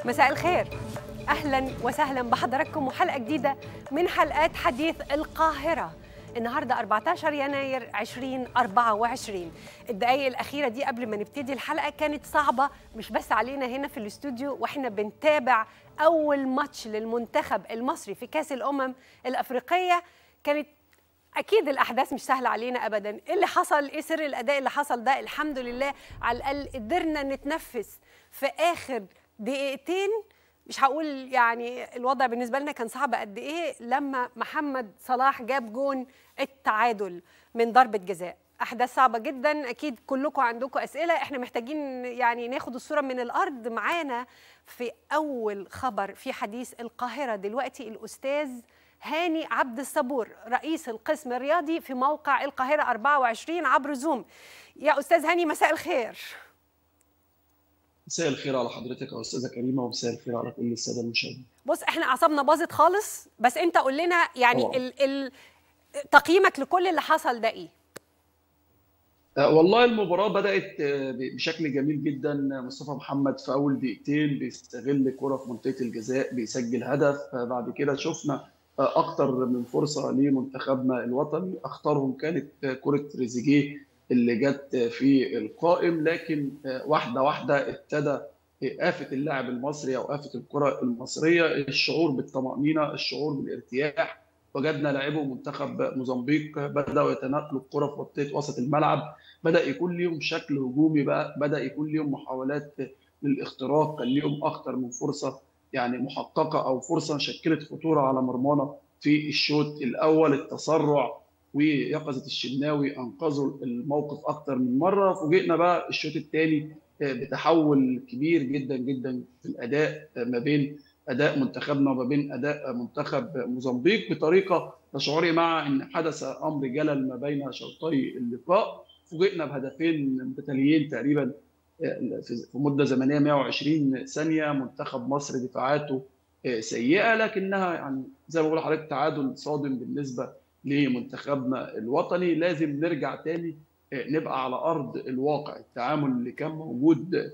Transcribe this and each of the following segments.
مساء الخير اهلا وسهلا بحضراتكم وحلقه جديده من حلقات حديث القاهره النهارده 14 يناير 2024 الدقائق الاخيره دي قبل ما نبتدي الحلقه كانت صعبه مش بس علينا هنا في الاستوديو واحنا بنتابع اول ماتش للمنتخب المصري في كاس الامم الافريقيه كانت اكيد الاحداث مش سهله علينا ابدا ايه اللي حصل ايه سر الاداء اللي حصل ده الحمد لله على الاقل قدرنا نتنفس في اخر دقيقتين مش هقول يعني الوضع بالنسبه لنا كان صعب قد ايه لما محمد صلاح جاب جون التعادل من ضربه جزاء احداث صعبه جدا اكيد كلكم عندكم اسئله احنا محتاجين يعني ناخد الصوره من الارض معانا في اول خبر في حديث القاهره دلوقتي الاستاذ هاني عبد الصبور رئيس القسم الرياضي في موقع القاهره 24 عبر زوم يا استاذ هاني مساء الخير مساء الخير على حضرتك يا استاذه كريمه ومساء الخير على كل الساده المشاهدين بص احنا اعصابنا باظت خالص بس انت قول لنا يعني طبعاً. ال ال تقييمك لكل اللي حصل ده ايه آه، والله المباراه بدات آه، بشكل جميل جدا مصطفى محمد في اول دقيقتين بيستغل كره في منطقه الجزاء بيسجل هدف آه، بعد كده شفنا آه، اكتر من فرصه لمنتخبنا الوطني اخطرهم كانت آه، كره تريزيجيه اللي جت في القائم لكن آه، واحده واحده ابتدى آفة اللاعب المصري أو آفة الكرة المصرية الشعور بالطمأنينة الشعور بالارتياح وجدنا لاعبو منتخب موزمبيق بدأوا يتنقلوا الكرة في منطقة وسط الملعب بدأ يكون ليهم شكل هجومي بقى بدأ يكون ليهم محاولات للاختراق كان ليهم أكتر من فرصة يعني محققة أو فرصة شكلت خطورة على مرمانا في الشوط الأول التسرع ويقظة الشناوي أنقذوا الموقف أكتر من مرة فوجئنا بقى الشوط الثاني بتحول كبير جدا جدا في الاداء ما بين اداء منتخبنا وما بين اداء منتخب موزمبيق بطريقه تشعري مع ان حدث امر جلل ما بين شوطي اللقاء فوجئنا بهدفين متتاليين تقريبا في مده زمنيه 120 ثانيه منتخب مصر دفاعاته سيئه لكنها يعني زي ما بقول لحضرتك تعادل صادم بالنسبه لمنتخبنا الوطني لازم نرجع تاني نبقى على ارض الواقع التعامل اللي كان موجود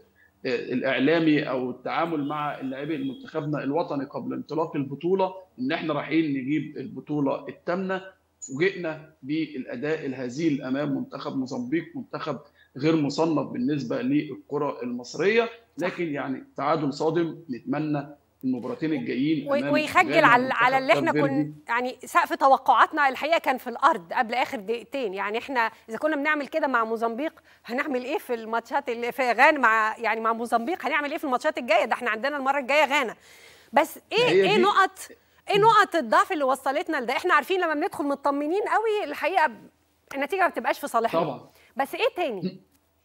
الاعلامي او التعامل مع اللاعبين منتخبنا الوطني قبل انطلاق البطوله ان احنا رايحين نجيب البطوله الثامنه فوجئنا بالاداء الهزيل امام منتخب موزمبيق منتخب غير مصنف بالنسبه للكره المصريه لكن يعني تعادل صادم نتمنى المباراتين الجايين و- ويخجل على على اللي احنا كنا يعني سقف توقعاتنا الحقيقه كان في الارض قبل اخر دقيقتين يعني احنا اذا كنا بنعمل كده مع موزمبيق هنعمل ايه في الماتشات اللي في غانا مع يعني مع موزمبيق هنعمل ايه في الماتشات الجايه ده احنا عندنا المره الجايه غانا بس ايه هي ايه دي- نقط ايه نقط الضعف اللي وصلتنا لده احنا عارفين لما بندخل مطمنين قوي الحقيقه النتيجه ما بتبقاش في صالحنا طبعا بس ايه تاني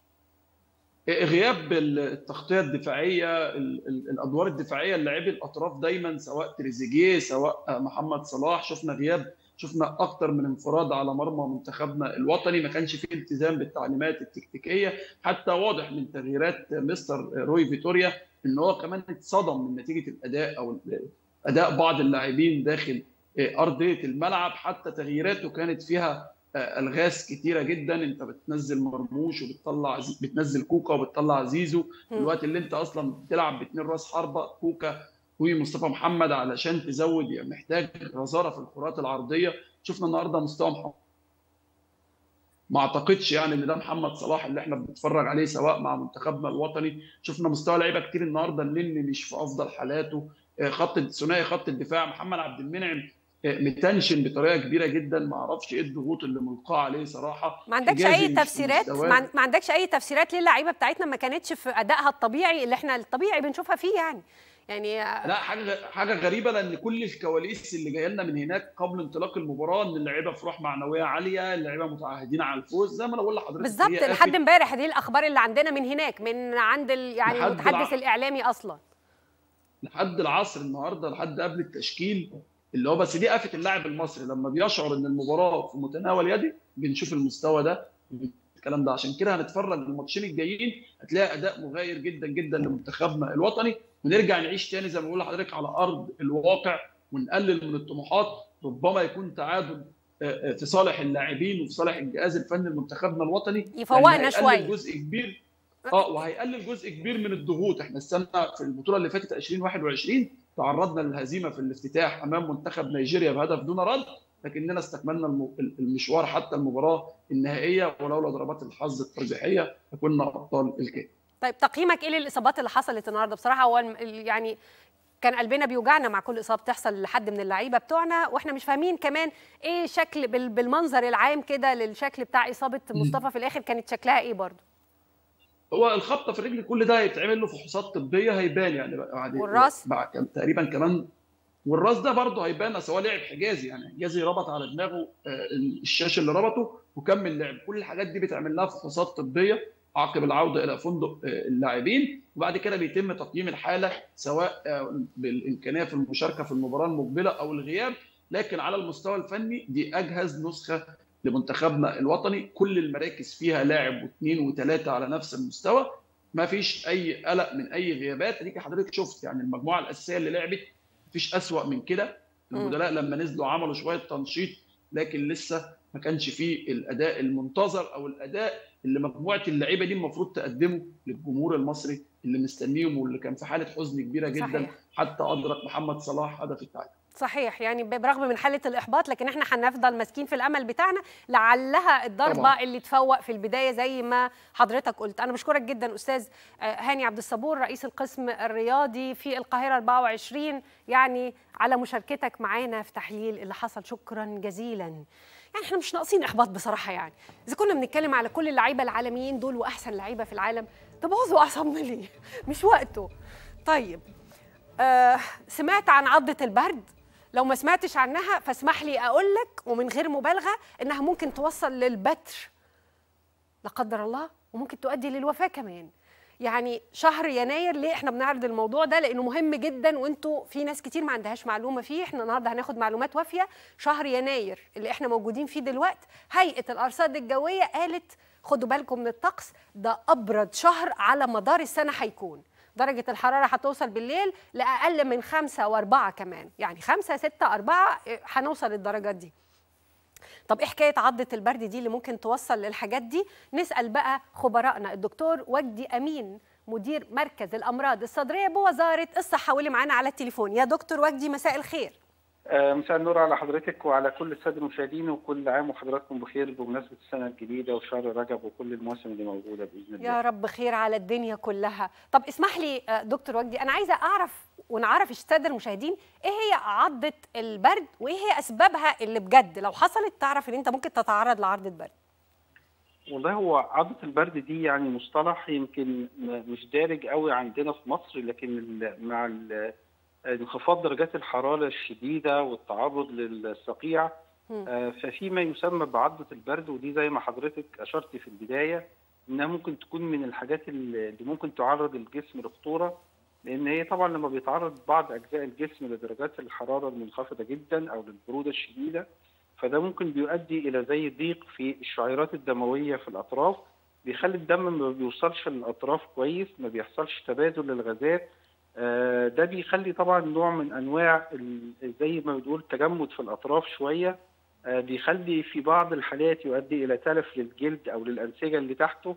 غياب التغطيه الدفاعيه ال- ال- الادوار الدفاعيه للاعبي الاطراف دايما سواء تريزيجيه سواء محمد صلاح شفنا غياب شفنا اكتر من انفراد على مرمى منتخبنا الوطني ما كانش فيه التزام بالتعليمات التكتيكيه حتى واضح من تغييرات مستر روي فيتوريا ان هو كمان اتصدم من نتيجه الاداء او اداء بعض اللاعبين داخل ارضيه الملعب حتى تغييراته كانت فيها الغاز كتيره جدا انت بتنزل مرموش وبتطلع زي- بتنزل كوكا وبتطلع زيزو في الوقت اللي انت اصلا بتلعب باتنين راس حربه كوكا ومصطفى محمد علشان تزود يعني محتاج غزاره في الكرات العرضيه شفنا النهارده مستوى محمد ما اعتقدش يعني ان ده محمد صلاح اللي احنا بنتفرج عليه سواء مع منتخبنا الوطني شفنا مستوى لعيبه كتير النهارده النني مش في افضل حالاته آه، خط ثنائي خط الدفاع محمد عبد المنعم آه، متنشن بطريقه كبيره جدا ما اعرفش ايه الضغوط اللي ملقاه عليه صراحه ما عندكش حجازي اي مش في تفسيرات مستواه. ما عن- ما عندكش اي تفسيرات ليه اللعيبه بتاعتنا ما كانتش في ادائها الطبيعي اللي احنا الطبيعي بنشوفها فيه يعني يعني لا حاجه حاجه غريبه لان كل الكواليس اللي جايه لنا من هناك قبل انطلاق المباراه ان اللعيبه في روح معنويه عاليه اللعيبه متعهدين على الفوز زي ما انا بقول لحضرتك بالظبط هي لحد آفة امبارح دي الاخبار اللي عندنا من هناك من عند ال يعني لحد المتحدث الع- الاعلامي اصلا لحد العصر النهارده لحد قبل التشكيل اللي هو بس دي آفة اللاعب المصري لما بيشعر ان المباراه في متناول يدي بنشوف المستوى ده الكلام ده عشان كده هنتفرج الماتشين الجايين هتلاقي اداء مغاير جدا جدا لمنتخبنا الوطني ونرجع نعيش تاني زي ما بقول لحضرتك على ارض الواقع ونقلل من الطموحات ربما يكون تعادل آه، آه، في صالح اللاعبين وفي صالح الجهاز الفني لمنتخبنا الوطني يفوقنا لأن هيقلل شوية. جزء كبير اه وهيقلل جزء كبير من الضغوط احنا السنه في البطوله اللي فاتت 2021 تعرضنا للهزيمه في الافتتاح امام منتخب نيجيريا بهدف دون رد لكننا استكملنا المشوار حتى المباراه النهائيه ولولا ضربات الحظ الترجيحيه لكنا ابطال الكاس. طيب تقييمك ايه للاصابات اللي حصلت النهارده بصراحه هو يعني كان قلبنا بيوجعنا مع كل اصابه بتحصل لحد من اللعيبه بتوعنا واحنا مش فاهمين كمان ايه شكل بالمنظر العام كده للشكل بتاع اصابه مصطفى في الاخر كانت شكلها ايه برضه هو الخبطه في الرجل كل ده هيتعمل له فحوصات طبيه هيبان يعني بعد والراس بعد تقريبا كمان والراس ده برضه هيبان اصل هو لعب حجازي يعني حجازي ربط على دماغه الشاش اللي ربطه وكمل لعب كل الحاجات دي بيتعمل لها فحوصات طبيه عقب العوده الى فندق اللاعبين وبعد كده بيتم تقييم الحاله سواء بالامكانيه في المشاركه في المباراه المقبله او الغياب لكن على المستوى الفني دي اجهز نسخه لمنتخبنا الوطني كل المراكز فيها لاعب واثنين وثلاثه على نفس المستوى ما فيش اي قلق من اي غيابات اديك حضرتك شفت يعني المجموعه الاساسيه اللي لعبت مفيش اسوأ من كده البدلاء لما نزلوا عملوا شويه تنشيط لكن لسه ما كانش فيه الاداء المنتظر او الاداء اللي مجموعه اللعيبه دي المفروض تقدمه للجمهور المصري اللي مستنيهم واللي كان في حاله حزن كبيره جدا صحيح. حتى ادرك محمد صلاح هدف التعادل صحيح يعني برغم من حاله الاحباط لكن احنا هنفضل ماسكين في الامل بتاعنا لعلها الضربه طبعا. اللي تفوق في البدايه زي ما حضرتك قلت انا بشكرك جدا استاذ هاني عبد الصبور رئيس القسم الرياضي في القاهره 24 يعني على مشاركتك معانا في تحليل اللي حصل شكرا جزيلا يعني احنا مش ناقصين احباط بصراحه يعني اذا كنا بنتكلم على كل اللعيبه العالميين دول واحسن لعيبه في العالم تبوظوا اعصابنا ليه مش وقته طيب آه سمعت عن عضه البرد لو ما سمعتش عنها فاسمح لي اقول لك ومن غير مبالغه انها ممكن توصل للبتر لا قدر الله وممكن تؤدي للوفاه كمان يعني شهر يناير ليه احنا بنعرض الموضوع ده لانه مهم جدا وانتوا في ناس كتير ما عندهاش معلومه فيه احنا النهارده هناخد معلومات وافيه شهر يناير اللي احنا موجودين فيه دلوقتي هيئه الارصاد الجويه قالت خدوا بالكم من الطقس ده ابرد شهر على مدار السنه هيكون درجة الحرارة هتوصل بالليل لأقل من خمسة وأربعة كمان يعني خمسة ستة أربعة هنوصل للدرجات دي طب ايه حكايه عضه البرد دي اللي ممكن توصل للحاجات دي نسال بقى خبرائنا الدكتور وجدي امين مدير مركز الامراض الصدريه بوزاره الصحه واللي معانا على التليفون يا دكتور وجدي مساء الخير مساء النور على حضرتك وعلى كل الساده المشاهدين وكل عام وحضراتكم بخير بمناسبه السنه الجديده وشهر رجب وكل المواسم اللي موجوده باذن الله. يا رب خير على الدنيا كلها. طب اسمح لي دكتور وجدي انا عايزه اعرف ونعرف الساده المشاهدين ايه هي عضه البرد وايه هي اسبابها اللي بجد لو حصلت تعرف ان انت ممكن تتعرض لعرضه برد. والله هو عضة البرد دي يعني مصطلح يمكن مش دارج قوي عندنا في مصر لكن مع انخفاض درجات الحرارة الشديدة والتعرض للصقيع ففي ما يسمى بعضة البرد ودي زي ما حضرتك أشرت في البداية إنها ممكن تكون من الحاجات اللي ممكن تعرض الجسم لخطورة لأن هي طبعا لما بيتعرض بعض أجزاء الجسم لدرجات الحرارة المنخفضة جدا أو للبرودة الشديدة فده ممكن بيؤدي إلى زي ضيق في الشعيرات الدموية في الأطراف بيخلي الدم ما بيوصلش للأطراف كويس ما بيحصلش تبادل للغازات ده بيخلي طبعا نوع من انواع زي ما بنقول تجمد في الاطراف شويه بيخلي في بعض الحالات يؤدي الى تلف للجلد او للانسجه اللي تحته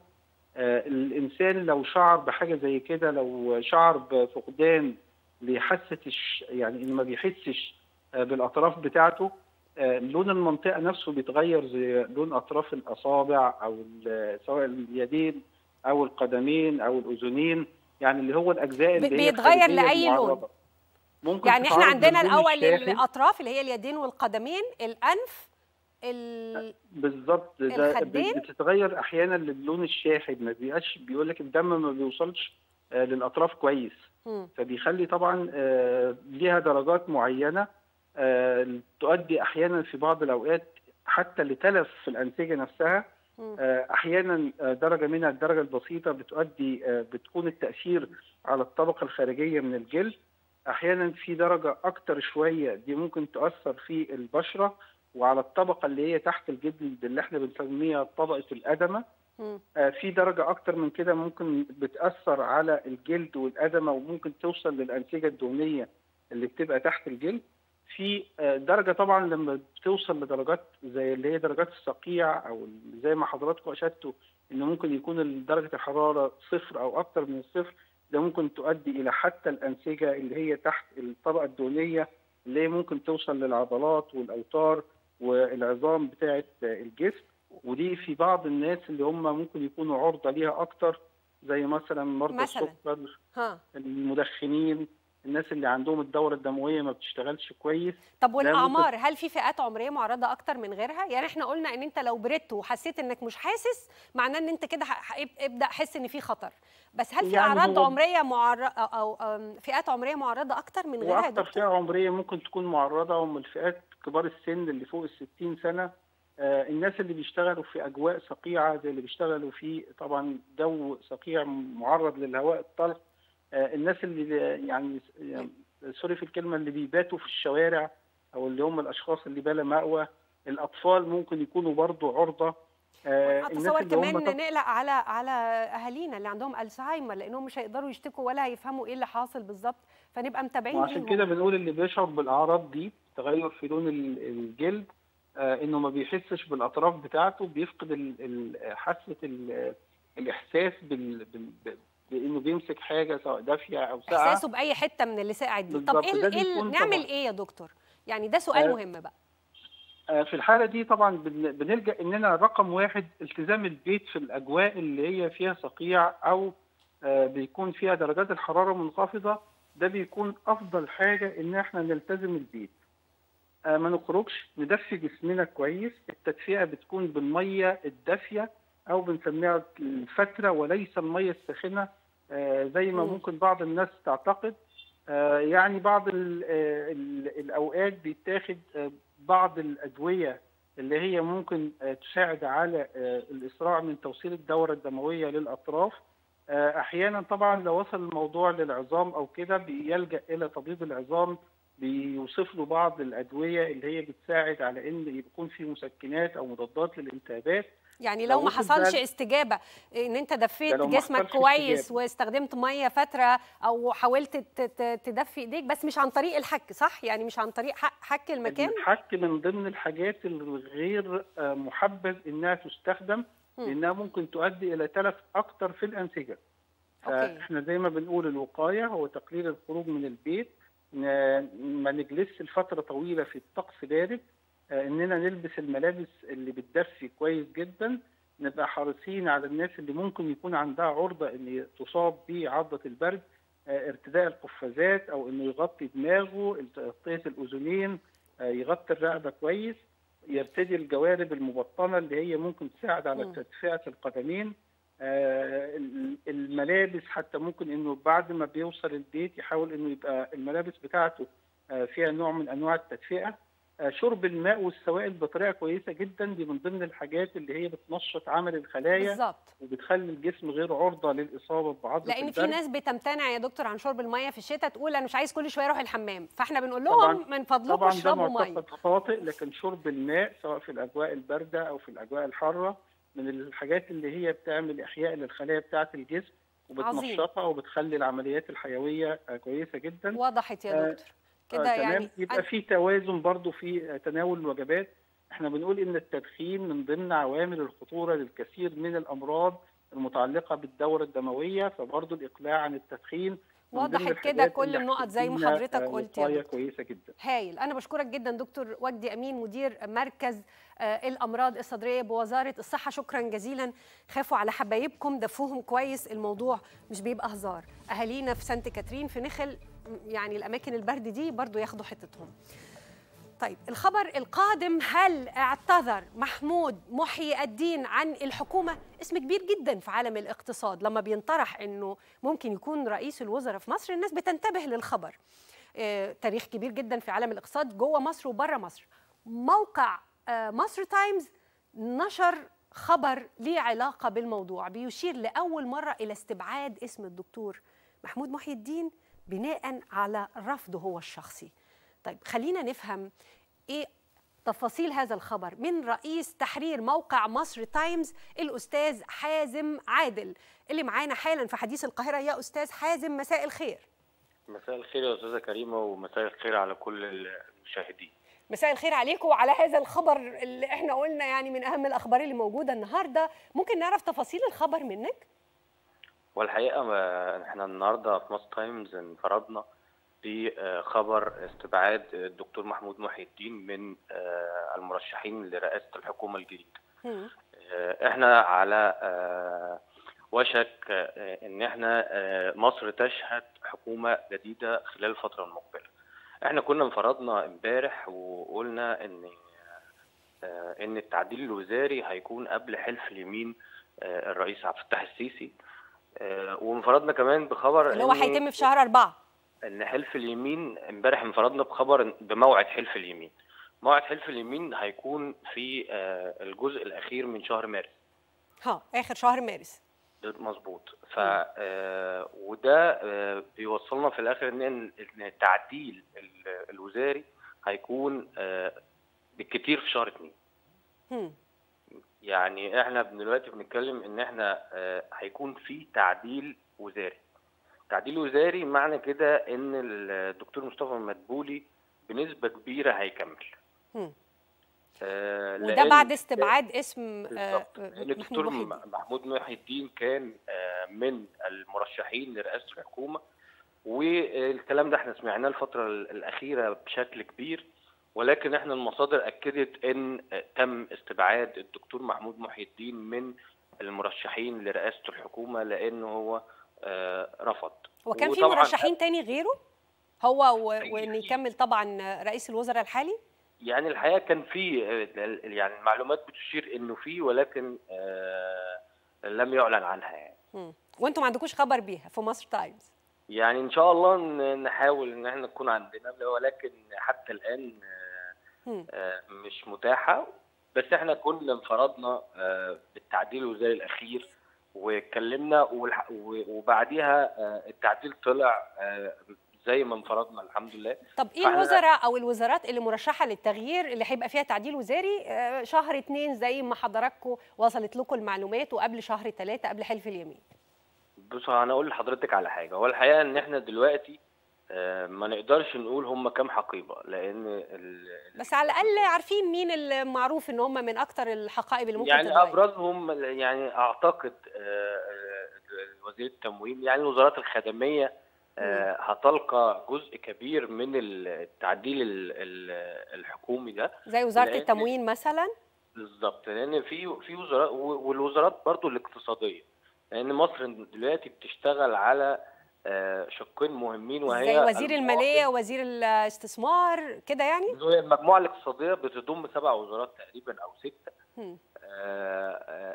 الانسان لو شعر بحاجه زي كده لو شعر بفقدان لحاسه يعني ان ما بيحسش بالاطراف بتاعته لون المنطقه نفسه بيتغير زي لون اطراف الاصابع او سواء اليدين او القدمين او الاذنين يعني اللي هو الاجزاء اللي بيتغير لاي لون ممكن يعني احنا عندنا الاول الاطراف اللي هي اليدين والقدمين الانف ال... بالظبط ده بتتغير احيانا للون الشاحب ما بيبقاش بيقول لك الدم ما بيوصلش آه للاطراف كويس م. فبيخلي طبعا آه ليها درجات معينه آه تؤدي احيانا في بعض الاوقات حتى لتلف في الانسجه نفسها احيانا درجه منها الدرجه البسيطه بتؤدي بتكون التاثير على الطبقه الخارجيه من الجلد احيانا في درجه اكتر شويه دي ممكن تاثر في البشره وعلى الطبقه اللي هي تحت الجلد اللي احنا بنسميها طبقه الادمه في درجه اكتر من كده ممكن بتاثر على الجلد والادمه وممكن توصل للانسجه الدهنيه اللي بتبقى تحت الجلد في درجة طبعا لما بتوصل لدرجات زي اللي هي درجات الصقيع أو زي ما حضراتكم أشدتوا ان ممكن يكون درجه الحراره صفر او اكثر من الصفر ده ممكن تؤدي الى حتى الانسجه اللي هي تحت الطبقه الدهنيه اللي هي ممكن توصل للعضلات والاوتار والعظام بتاعه الجسم ودي في بعض الناس اللي هم ممكن يكونوا عرضه ليها اكتر زي مثلا مرضى مثلاً. السكر ها المدخنين الناس اللي عندهم الدوره الدمويه ما بتشتغلش كويس طب ممكن- والاعمار هل في فئات عمريه معرضه اكتر من غيرها يعني احنا قلنا ان انت لو بردت وحسيت انك مش حاسس معناه ان انت كده ح- ح- ابدا حس ان في خطر بس هل في يعني اعراض هو- عمريه معرضه او أم، فئات عمريه معرضه اكتر من غيرها يا واكثر دكتور فئه عمريه ممكن تكون معرضه هم الفئات كبار السن اللي فوق ال 60 سنه آه، الناس اللي بيشتغلوا في اجواء صقيعه زي اللي بيشتغلوا في طبعا جو صقيع معرض للهواء الطلق آه، الناس اللي يعني يعني سوري في الكلمه اللي بيباتوا في الشوارع او اللي هم الاشخاص اللي بلا مأوى الاطفال ممكن يكونوا برضو عرضه آه، اتصور اللي هم كمان طب- نقلق على على اهالينا اللي عندهم الزهايمر لانهم مش هيقدروا يشتكوا ولا هيفهموا ايه اللي حاصل بالظبط فنبقى متابعين وعشان ليهم. كده بنقول اللي بيشعر بالاعراض دي تغير في لون ال- الجلد آه انه ما بيحسش بالاطراف بتاعته بيفقد ال- ال- حاسه ال- الاحساس بال بال بانه بيمسك حاجه سواء دافيه او ساقعه احساسه باي حته من اللي ساقع دي طب بالظبط، ايه ده ال- ايه ال- بيكون نعمل طبعاً. ايه يا دكتور يعني ده سؤال آه، مهم بقى آه، في الحاله دي طبعا بن- بنلجا اننا رقم واحد التزام البيت في الاجواء اللي هي فيها صقيع او آه، بيكون فيها درجات الحراره منخفضه ده بيكون افضل حاجه ان احنا نلتزم البيت آه، ما نخرجش ندفي جسمنا كويس التدفئه بتكون بالميه الدافيه او بنسميها الفتره وليس الميه الساخنه آه، زي ما مم. ممكن بعض الناس تعتقد آه، يعني بعض ال ال الاوقات بيتاخد آه، بعض الادويه اللي هي ممكن آه، تساعد على آه، الاسراع من توصيل الدوره الدمويه للاطراف آه، احيانا طبعا لو وصل الموضوع للعظام او كده بيلجا الى طبيب العظام بيوصف له بعض الادويه اللي هي بتساعد على ان يكون في مسكنات او مضادات للالتهابات يعني لو لو ما وصل حصلش ده- استجابه ان انت دفيت ده لو ما جسمك حصلش كويس استجابة. واستخدمت ميه فتره او حاولت ت- ت- تدفي ايديك بس مش عن طريق الحك صح يعني مش عن طريق ح- حك المكان الحك من ضمن الحاجات الغير آه، محبذ انها تستخدم مم. لانها ممكن تؤدي الى تلف اكتر في الانسجه أوكي. فاحنا زي ما بنقول الوقايه هو تقليل الخروج من البيت ن- ما نجلسش لفتره طويله في الطقس بارد آه، اننا نلبس الملابس اللي بتدفي كويس جدا نبقى حريصين على الناس اللي ممكن يكون عندها عرضه ان تصاب بعضه البرد آه، ارتداء القفازات او انه يغطي دماغه تغطيه الاذنين آه، يغطي الرقبه كويس يرتدي الجوارب المبطنه اللي هي ممكن تساعد على مم. تدفئه القدمين آه، ال- الملابس حتى ممكن انه بعد ما بيوصل البيت يحاول انه يبقى الملابس بتاعته آه، فيها نوع من انواع التدفئه آه، شرب الماء والسوائل بطريقه كويسه جدا دي من ضمن الحاجات اللي هي بتنشط عمل الخلايا بالظبط وبتخلي الجسم غير عرضه للاصابه بعضله لان في البرد. ناس بتمتنع يا دكتور عن شرب الميه في الشتاء تقول انا مش عايز كل شويه اروح الحمام فاحنا بنقول طبعاً- لهم من فضلكم طبعا ده اشربوا ميه معتقد خاطئ لكن شرب الماء سواء في الاجواء البارده او في الاجواء الحاره من الحاجات اللي هي بتعمل احياء للخلايا بتاعه الجسم وبتنشطها وبتخلي العمليات الحيويه آه، كويسه جدا وضحت يا آه، دكتور آه، كده تمام يعني يبقى أنا- في توازن برضو في آه، تناول الوجبات احنا بنقول ان التدخين من ضمن عوامل الخطوره للكثير من الامراض المتعلقه بالدوره الدمويه فبرضو الاقلاع عن التدخين من ضمن وضحت كده الحاجات كل اللي النقط زي ما هتدينا، حضرتك آه، قلت يا وقاية دكتور. كويسه جدا هايل انا بشكرك جدا دكتور وجدي امين مدير مركز آه، الامراض الصدريه بوزاره الصحه شكرا جزيلا خافوا على حبايبكم دفوهم كويس الموضوع مش بيبقى هزار اهالينا في سانت كاترين في نخل م- يعني الاماكن البرد دي برضو ياخدوا حتتهم طيب الخبر القادم هل اعتذر محمود محي الدين عن الحكومة اسم كبير جدا في عالم الاقتصاد لما بينطرح انه ممكن يكون رئيس الوزراء في مصر الناس بتنتبه للخبر آه، تاريخ كبير جدا في عالم الاقتصاد جوه مصر وبره مصر موقع آه، مصر تايمز نشر خبر ليه علاقة بالموضوع بيشير لأول مرة إلى استبعاد اسم الدكتور محمود محي الدين بناء على رفضه هو الشخصي طيب خلينا نفهم ايه تفاصيل هذا الخبر من رئيس تحرير موقع مصر تايمز الاستاذ حازم عادل اللي معانا حالا في حديث القاهره يا استاذ حازم مساء الخير مساء الخير يا استاذه كريمه ومساء الخير على كل المشاهدين مساء الخير عليكم وعلى هذا الخبر اللي احنا قلنا يعني من اهم الاخبار اللي موجوده النهارده ممكن نعرف تفاصيل الخبر منك والحقيقة ما- احنا النهارده في مصر تايمز انفردنا بخبر استبعاد الدكتور محمود محي الدين من آه، المرشحين لرئاسة الحكومة الجديدة. مم. آه، احنا على آه، وشك آه، ان احنا آه، مصر تشهد حكومة جديدة خلال الفترة المقبلة. احنا كنا انفردنا امبارح وقلنا ان آه، ان التعديل الوزاري هيكون قبل حلف اليمين آه، الرئيس عبد الفتاح السيسي آه، وانفردنا كمان بخبر اللي هو إن- هيتم في شهر أربعة ان حلف اليمين امبارح انفردنا بخبر إن- بموعد حلف اليمين موعد حلف اليمين هيكون في آه، الجزء الاخير من شهر مارس ها اخر شهر مارس ده مظبوط ف آه، وده آه، بيوصلنا في الاخر ان ان التعديل ال- الوزاري هيكون آه، بالكتير في شهر اتنين مم. يعني احنا دلوقتي بنتكلم ان احنا آه، هيكون في تعديل وزاري تعديل وزاري معنى كده ان الدكتور مصطفى مدبولي بنسبة كبيرة هيكمل مم. آه، وده لأن- بعد استبعاد اسم آه، بالظبط آه، لان محمود الدكتور محي الدين. محمود محي الدين كان آه، من المرشحين لرئاسة الحكومة والكلام ده احنا سمعناه الفترة الأخيرة بشكل كبير ولكن احنا المصادر أكدت ان آه، تم استبعاد الدكتور محمود محي الدين من المرشحين لرئاسة الحكومة لأنه هو آه، رفض وكان في وطبعاً مرشحين تاني غيره هو و- في- وان في. يكمل طبعا رئيس الوزراء الحالي يعني الحقيقه كان في آه، يعني المعلومات بتشير انه في ولكن آه، لم يعلن عنها يعني مم. وانتم ما عندكوش خبر بيها في مصر تايمز يعني ان شاء الله ن- نحاول ان احنا نكون عندنا ولكن حتى الان آه، مم. آه، مش متاحه بس احنا كنا انفردنا آه، بالتعديل الوزاري الاخير واتكلمنا والح- و- وبعديها آه، التعديل طلع آه، زي ما انفردنا الحمد لله طب ايه فإحنا- الوزراء او الوزارات اللي مرشحه للتغيير اللي هيبقى فيها تعديل وزاري آه، شهر اتنين زي ما حضراتكم وصلت لكم المعلومات وقبل شهر ثلاثة قبل حلف اليمين بص انا اقول لحضرتك على حاجه هو الحقيقه ان احنا دلوقتي آه، ما نقدرش نقول هم كام حقيبه لان ال- بس على الاقل عارفين مين المعروف ان هم من اكتر الحقائب اللي ممكن يعني تتغير. ابرزهم يعني اعتقد آه، آه، وزير التموين يعني الوزارات الخدميه آه، هتلقى جزء كبير من التعديل ال- ال- الحكومي ده زي وزاره لأن- التموين مثلا بالظبط لان في في وزارات والوزارات برضو الاقتصاديه لان مصر دلوقتي بتشتغل على آه، شقين مهمين وهي زي وزير المواطن- الماليه ووزير الاستثمار كده يعني هي المجموعه الاقتصاديه بتضم سبع وزارات تقريبا او سته مم. آه، آه،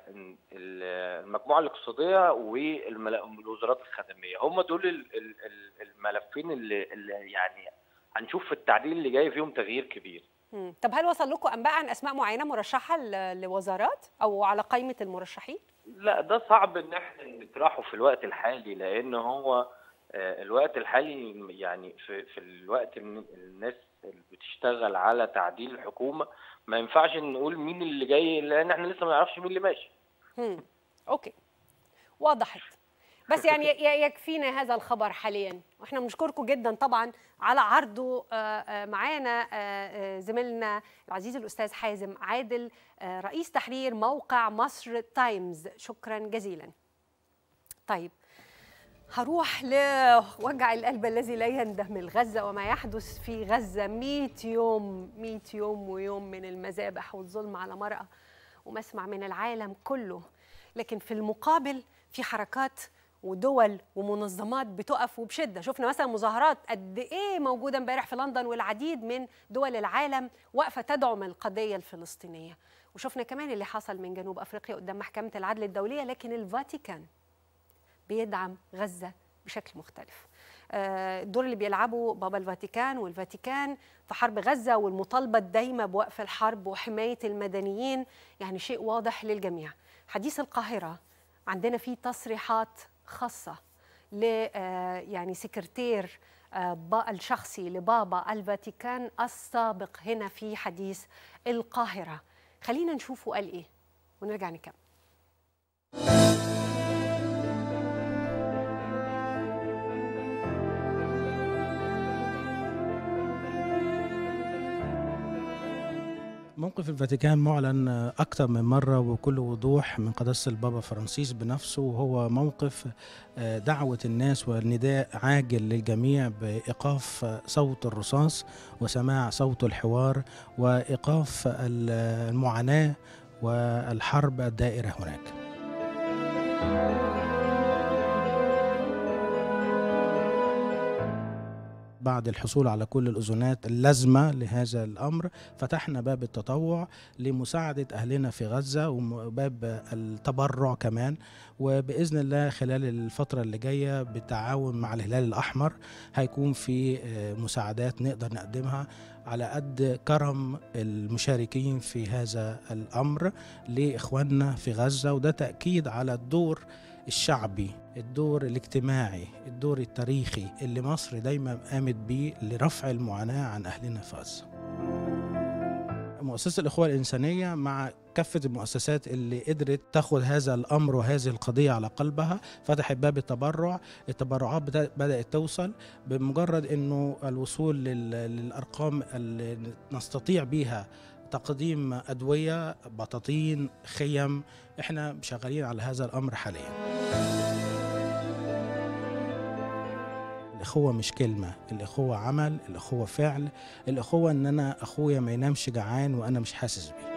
ال- المجموعه الاقتصاديه والوزارات الخدميه هم دول ال- ال- ال- الملفين اللي, اللي يعني هنشوف في التعديل اللي جاي فيهم تغيير كبير مم. طب هل وصل لكم انباء عن اسماء معينه مرشحه ل- لوزارات او على قائمه المرشحين لا ده صعب ان احنا نطرحه في الوقت الحالي لان هو آه، الوقت الحالي يعني في في الوقت ان الناس اللي بتشتغل على تعديل الحكومه ما ينفعش نقول مين اللي جاي لان احنا لسه ما نعرفش مين اللي ماشي مم. اوكي وضحت بس يعني ي- يكفينا هذا الخبر حاليا واحنا بنشكركم جدا طبعا على عرضه آه، آه، معانا آه، آه، زميلنا العزيز الاستاذ حازم عادل آه، رئيس تحرير موقع مصر تايمز شكرا جزيلا طيب هروح لوجع القلب الذي لا يندم غزة وما يحدث في غزة 100 يوم 100 يوم ويوم من المذابح والظلم على مرأة ومسمع من العالم كله لكن في المقابل في حركات ودول ومنظمات بتقف وبشده شفنا مثلا مظاهرات قد ايه موجوده امبارح في لندن والعديد من دول العالم واقفه تدعم القضيه الفلسطينيه وشفنا كمان اللي حصل من جنوب افريقيا قدام محكمه العدل الدوليه لكن الفاتيكان بيدعم غزه بشكل مختلف آه، الدور اللي بيلعبه بابا الفاتيكان والفاتيكان في حرب غزه والمطالبه الدايمه بوقف الحرب وحمايه المدنيين يعني شيء واضح للجميع حديث القاهره عندنا فيه تصريحات خاصه ل آه، يعني سكرتير آه، با- الشخصي لبابا الفاتيكان السابق هنا في حديث القاهره خلينا نشوفه قال ايه ونرجع نكمل موقف الفاتيكان معلن أكثر من مرة وبكل وضوح من قداسة البابا فرانسيس بنفسه وهو موقف دعوة الناس والنداء عاجل للجميع بإيقاف صوت الرصاص وسماع صوت الحوار وإيقاف المعاناة والحرب الدائرة هناك. بعد الحصول على كل الأذونات اللازمة لهذا الأمر فتحنا باب التطوع لمساعدة أهلنا في غزة وباب التبرع كمان وبإذن الله خلال الفترة اللي جاية بالتعاون مع الهلال الأحمر هيكون في مساعدات نقدر نقدمها على قد كرم المشاركين في هذا الأمر لإخواننا في غزة وده تأكيد على الدور الشعبي الدور الاجتماعي الدور التاريخي اللي مصر دايما قامت بيه لرفع المعاناة عن أهلنا في غزة مؤسسة الإخوة الإنسانية مع كافة المؤسسات اللي قدرت تاخد هذا الأمر وهذه القضية على قلبها فتحت باب التبرع التبرعات بدأت توصل بمجرد أنه الوصول للأرقام اللي نستطيع بيها تقديم أدوية بطاطين خيم احنا شغالين على هذا الأمر حاليا الأخوة مش كلمة الأخوة عمل الأخوة فعل الأخوة إن أنا أخويا ما ينامش جعان وأنا مش حاسس بيه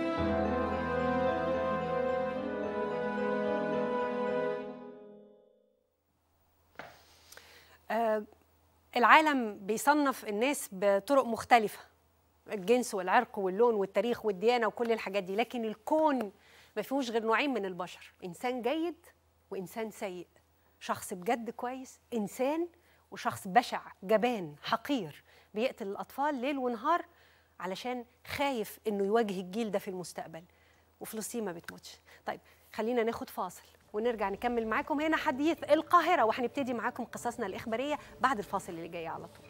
آه العالم بيصنف الناس بطرق مختلفة الجنس والعرق واللون والتاريخ والديانة وكل الحاجات دي لكن الكون ما فيهوش غير نوعين من البشر إنسان جيد وإنسان سيء شخص بجد كويس إنسان وشخص بشع جبان حقير بيقتل الأطفال ليل ونهار علشان خايف إنه يواجه الجيل ده في المستقبل وفلسطين ما بتموتش طيب خلينا ناخد فاصل ونرجع نكمل معاكم هنا حديث القاهرة وهنبتدي معاكم قصصنا الإخبارية بعد الفاصل اللي جاي على طول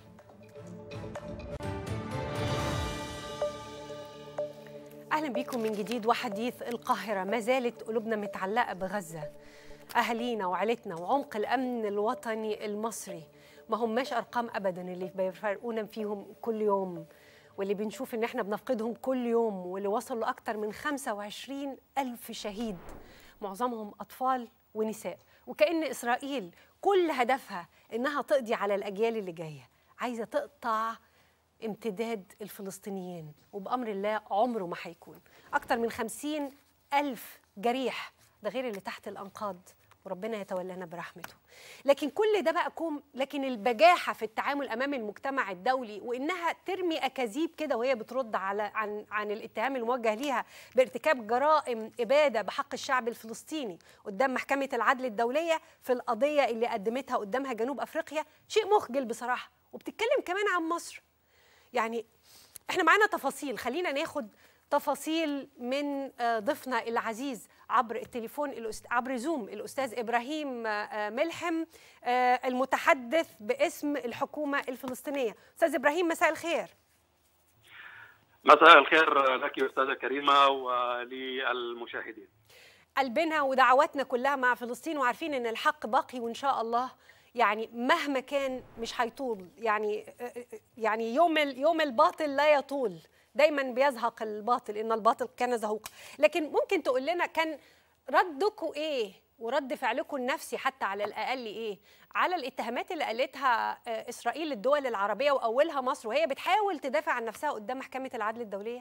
اهلا بيكم من جديد وحديث القاهره ما زالت قلوبنا متعلقه بغزه اهالينا وعيلتنا وعمق الامن الوطني المصري ما هماش ارقام ابدا اللي بيفرقونا فيهم كل يوم واللي بنشوف ان احنا بنفقدهم كل يوم واللي وصلوا لاكثر من 25 الف شهيد معظمهم اطفال ونساء وكان اسرائيل كل هدفها انها تقضي على الاجيال اللي جايه عايزه تقطع امتداد الفلسطينيين وبأمر الله عمره ما هيكون أكتر من خمسين ألف جريح ده غير اللي تحت الأنقاض وربنا يتولانا برحمته لكن كل ده بقى كوم لكن البجاحة في التعامل أمام المجتمع الدولي وإنها ترمي أكاذيب كده وهي بترد على عن عن الاتهام الموجه ليها بارتكاب جرائم إبادة بحق الشعب الفلسطيني قدام محكمة العدل الدولية في القضية اللي قدمتها قدامها جنوب أفريقيا شيء مخجل بصراحة وبتتكلم كمان عن مصر يعني احنا معانا تفاصيل خلينا ناخد تفاصيل من ضيفنا العزيز عبر التليفون عبر زوم الاستاذ ابراهيم ملحم المتحدث باسم الحكومه الفلسطينيه استاذ ابراهيم مساء الخير مساء الخير لك استاذه كريمه وللمشاهدين قلبنا ودعواتنا كلها مع فلسطين وعارفين ان الحق باقي وان شاء الله يعني مهما كان مش هيطول يعني يعني يوم يوم الباطل لا يطول دايما بيزهق الباطل ان الباطل كان زهوقا لكن ممكن تقول لنا كان ردكم ايه ورد فعلكم النفسي حتى على الاقل ايه على الاتهامات اللي قالتها اسرائيل للدول العربيه واولها مصر وهي بتحاول تدافع عن نفسها قدام محكمه العدل الدوليه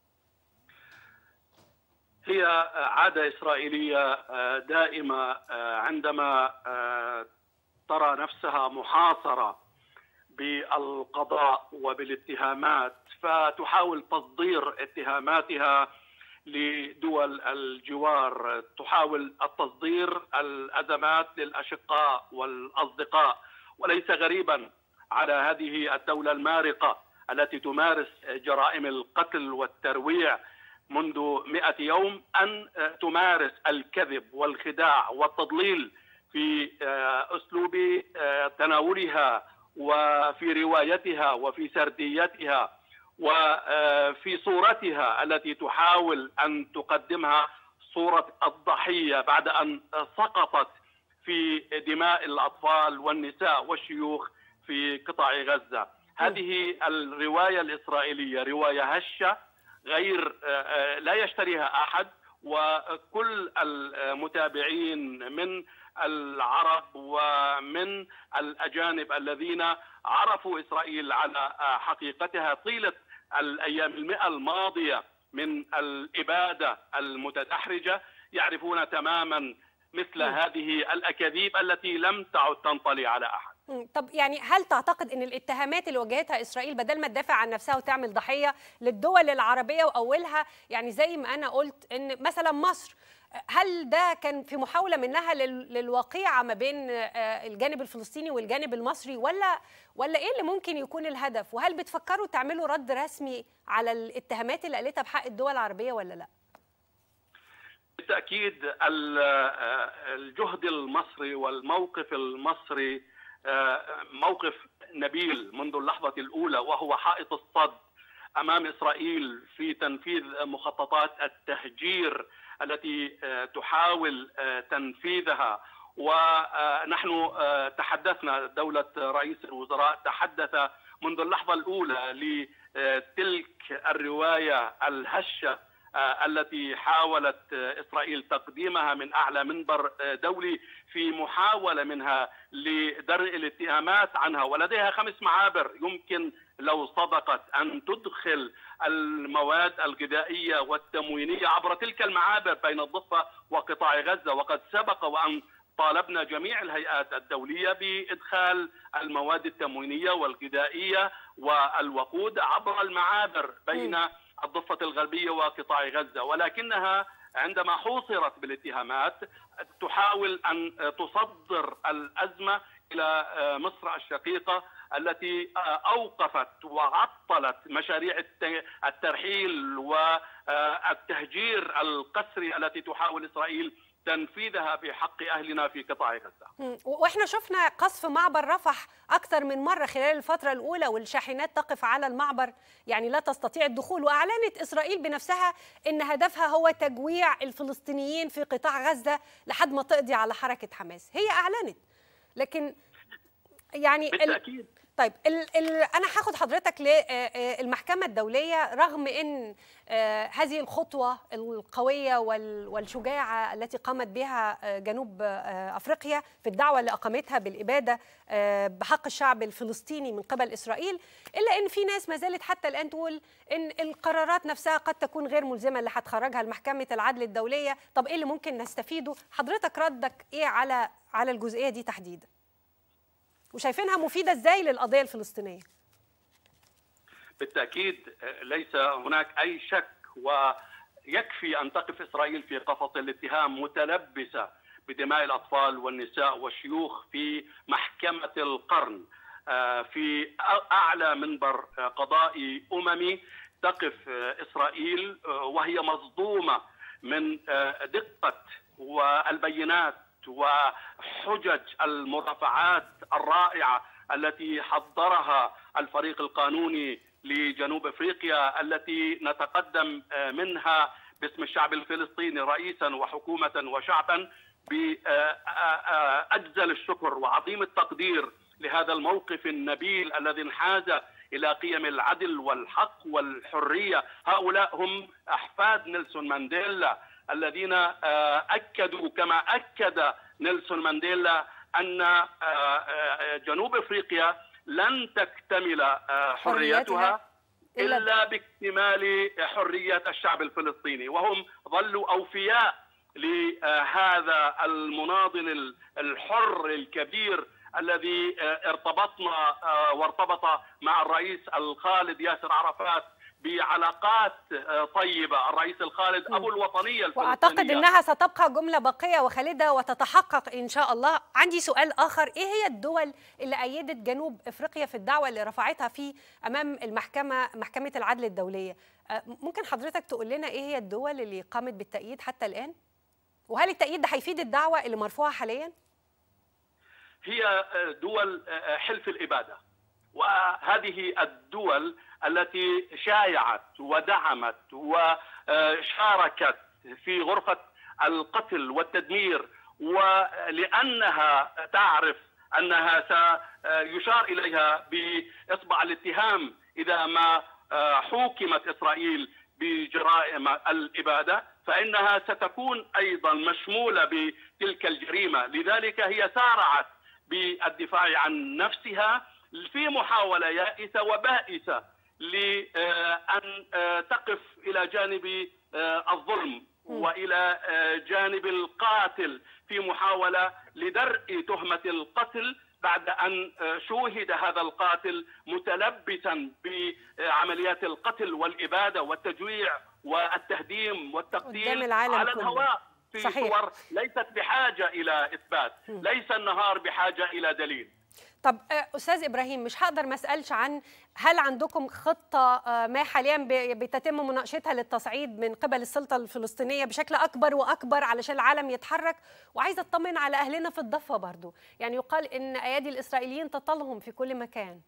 هي عاده اسرائيليه دائمه عندما ترى نفسها محاصره بالقضاء وبالاتهامات فتحاول تصدير اتهاماتها لدول الجوار تحاول التصدير الازمات للاشقاء والاصدقاء وليس غريبا على هذه الدوله المارقه التي تمارس جرائم القتل والترويع منذ مئة يوم أن تمارس الكذب والخداع والتضليل في اسلوب تناولها وفي روايتها وفي سرديتها وفي صورتها التي تحاول ان تقدمها صوره الضحيه بعد ان سقطت في دماء الاطفال والنساء والشيوخ في قطاع غزه. هذه الروايه الاسرائيليه روايه هشه غير لا يشتريها احد وكل المتابعين من العرب ومن الاجانب الذين عرفوا اسرائيل على حقيقتها طيله الايام المئه الماضيه من الاباده المتدحرجه يعرفون تماما مثل هذه الاكاذيب التي لم تعد تنطلي على احد. طب يعني هل تعتقد ان الاتهامات اللي واجهتها اسرائيل بدل ما تدافع عن نفسها وتعمل ضحيه للدول العربيه واولها يعني زي ما انا قلت ان مثلا مصر هل ده كان في محاوله منها للوقيعه ما بين الجانب الفلسطيني والجانب المصري ولا ولا ايه اللي ممكن يكون الهدف وهل بتفكروا تعملوا رد رسمي على الاتهامات اللي قالتها بحق الدول العربيه ولا لا؟ بالتاكيد الجهد المصري والموقف المصري موقف نبيل منذ اللحظه الاولى وهو حائط الصد امام اسرائيل في تنفيذ مخططات التهجير التي تحاول تنفيذها ونحن تحدثنا دوله رئيس الوزراء تحدث منذ اللحظه الاولى لتلك الروايه الهشه التي حاولت اسرائيل تقديمها من اعلى منبر دولي في محاوله منها لدرء الاتهامات عنها ولديها خمس معابر يمكن لو صدقت ان تدخل المواد الغذائيه والتموينيه عبر تلك المعابر بين الضفه وقطاع غزه وقد سبق وان طالبنا جميع الهيئات الدوليه بادخال المواد التموينيه والغذائيه والوقود عبر المعابر بين الضفه الغربيه وقطاع غزه ولكنها عندما حوصرت بالاتهامات تحاول ان تصدر الازمه الى مصر الشقيقه التي اوقفت وعطلت مشاريع الترحيل والتهجير القسري التي تحاول اسرائيل تنفيذها بحق اهلنا في قطاع غزه. واحنا شفنا قصف معبر رفح اكثر من مره خلال الفتره الاولى والشاحنات تقف على المعبر يعني لا تستطيع الدخول واعلنت اسرائيل بنفسها ان هدفها هو تجويع الفلسطينيين في قطاع غزه لحد ما تقضي على حركه حماس، هي اعلنت لكن يعني بالتاكيد طيب ال ال انا هاخد حضرتك للمحكمه الدوليه رغم ان هذه الخطوه القويه والشجاعه التي قامت بها جنوب افريقيا في الدعوه اللي اقامتها بالاباده بحق الشعب الفلسطيني من قبل اسرائيل الا ان في ناس ما زالت حتى الان تقول ان القرارات نفسها قد تكون غير ملزمه اللي هتخرجها المحكمه العدل الدوليه طب ايه اللي ممكن نستفيده حضرتك ردك ايه على على الجزئيه دي تحديدا وشايفينها مفيده ازاي للقضيه الفلسطينيه بالتاكيد ليس هناك اي شك ويكفي ان تقف اسرائيل في قفص الاتهام متلبسه بدماء الاطفال والنساء والشيوخ في محكمه القرن في اعلى منبر قضائي اممي تقف اسرائيل وهي مصدومه من دقه والبينات وحجج المرافعات الرائعه التي حضرها الفريق القانوني لجنوب افريقيا التي نتقدم منها باسم الشعب الفلسطيني رئيسا وحكومه وشعبا باجزل الشكر وعظيم التقدير لهذا الموقف النبيل الذي انحاز الى قيم العدل والحق والحريه، هؤلاء هم احفاد نيلسون مانديلا الذين اكدوا كما اكد نيلسون مانديلا ان جنوب افريقيا لن تكتمل حريتها الا باكتمال حريه الشعب الفلسطيني وهم ظلوا اوفياء لهذا المناضل الحر الكبير الذي ارتبطنا وارتبط مع الرئيس الخالد ياسر عرفات بعلاقات طيبه، الرئيس الخالد ابو الوطنيه الفلسطينيه واعتقد انها ستبقى جمله باقيه وخالده وتتحقق ان شاء الله. عندي سؤال اخر، ايه هي الدول اللي ايدت جنوب افريقيا في الدعوه اللي رفعتها في امام المحكمه محكمه العدل الدوليه؟ ممكن حضرتك تقول لنا ايه هي الدول اللي قامت بالتأييد حتى الان؟ وهل التأييد ده هيفيد الدعوه اللي مرفوعه حاليا؟ هي دول حلف الاباده وهذه الدول التي شايعت ودعمت وشاركت في غرفه القتل والتدمير ولانها تعرف انها سيشار اليها باصبع الاتهام اذا ما حوكمت اسرائيل بجرائم الاباده فانها ستكون ايضا مشموله بتلك الجريمه، لذلك هي سارعت بالدفاع عن نفسها في محاوله يائسه وبائسه لان تقف الى جانب الظلم والى جانب القاتل في محاوله لدرء تهمه القتل بعد ان شوهد هذا القاتل متلبسا بعمليات القتل والاباده والتجويع والتهديم والتقتيل على الهواء في صحيح. صور ليست بحاجه الى اثبات، ليس النهار بحاجه الى دليل. طب استاذ ابراهيم مش هقدر ما اسالش عن هل عندكم خطه ما حاليا بتتم مناقشتها للتصعيد من قبل السلطه الفلسطينيه بشكل اكبر واكبر علشان العالم يتحرك وعايزه اطمن على اهلنا في الضفه برضو يعني يقال ان ايادي الاسرائيليين تطلهم في كل مكان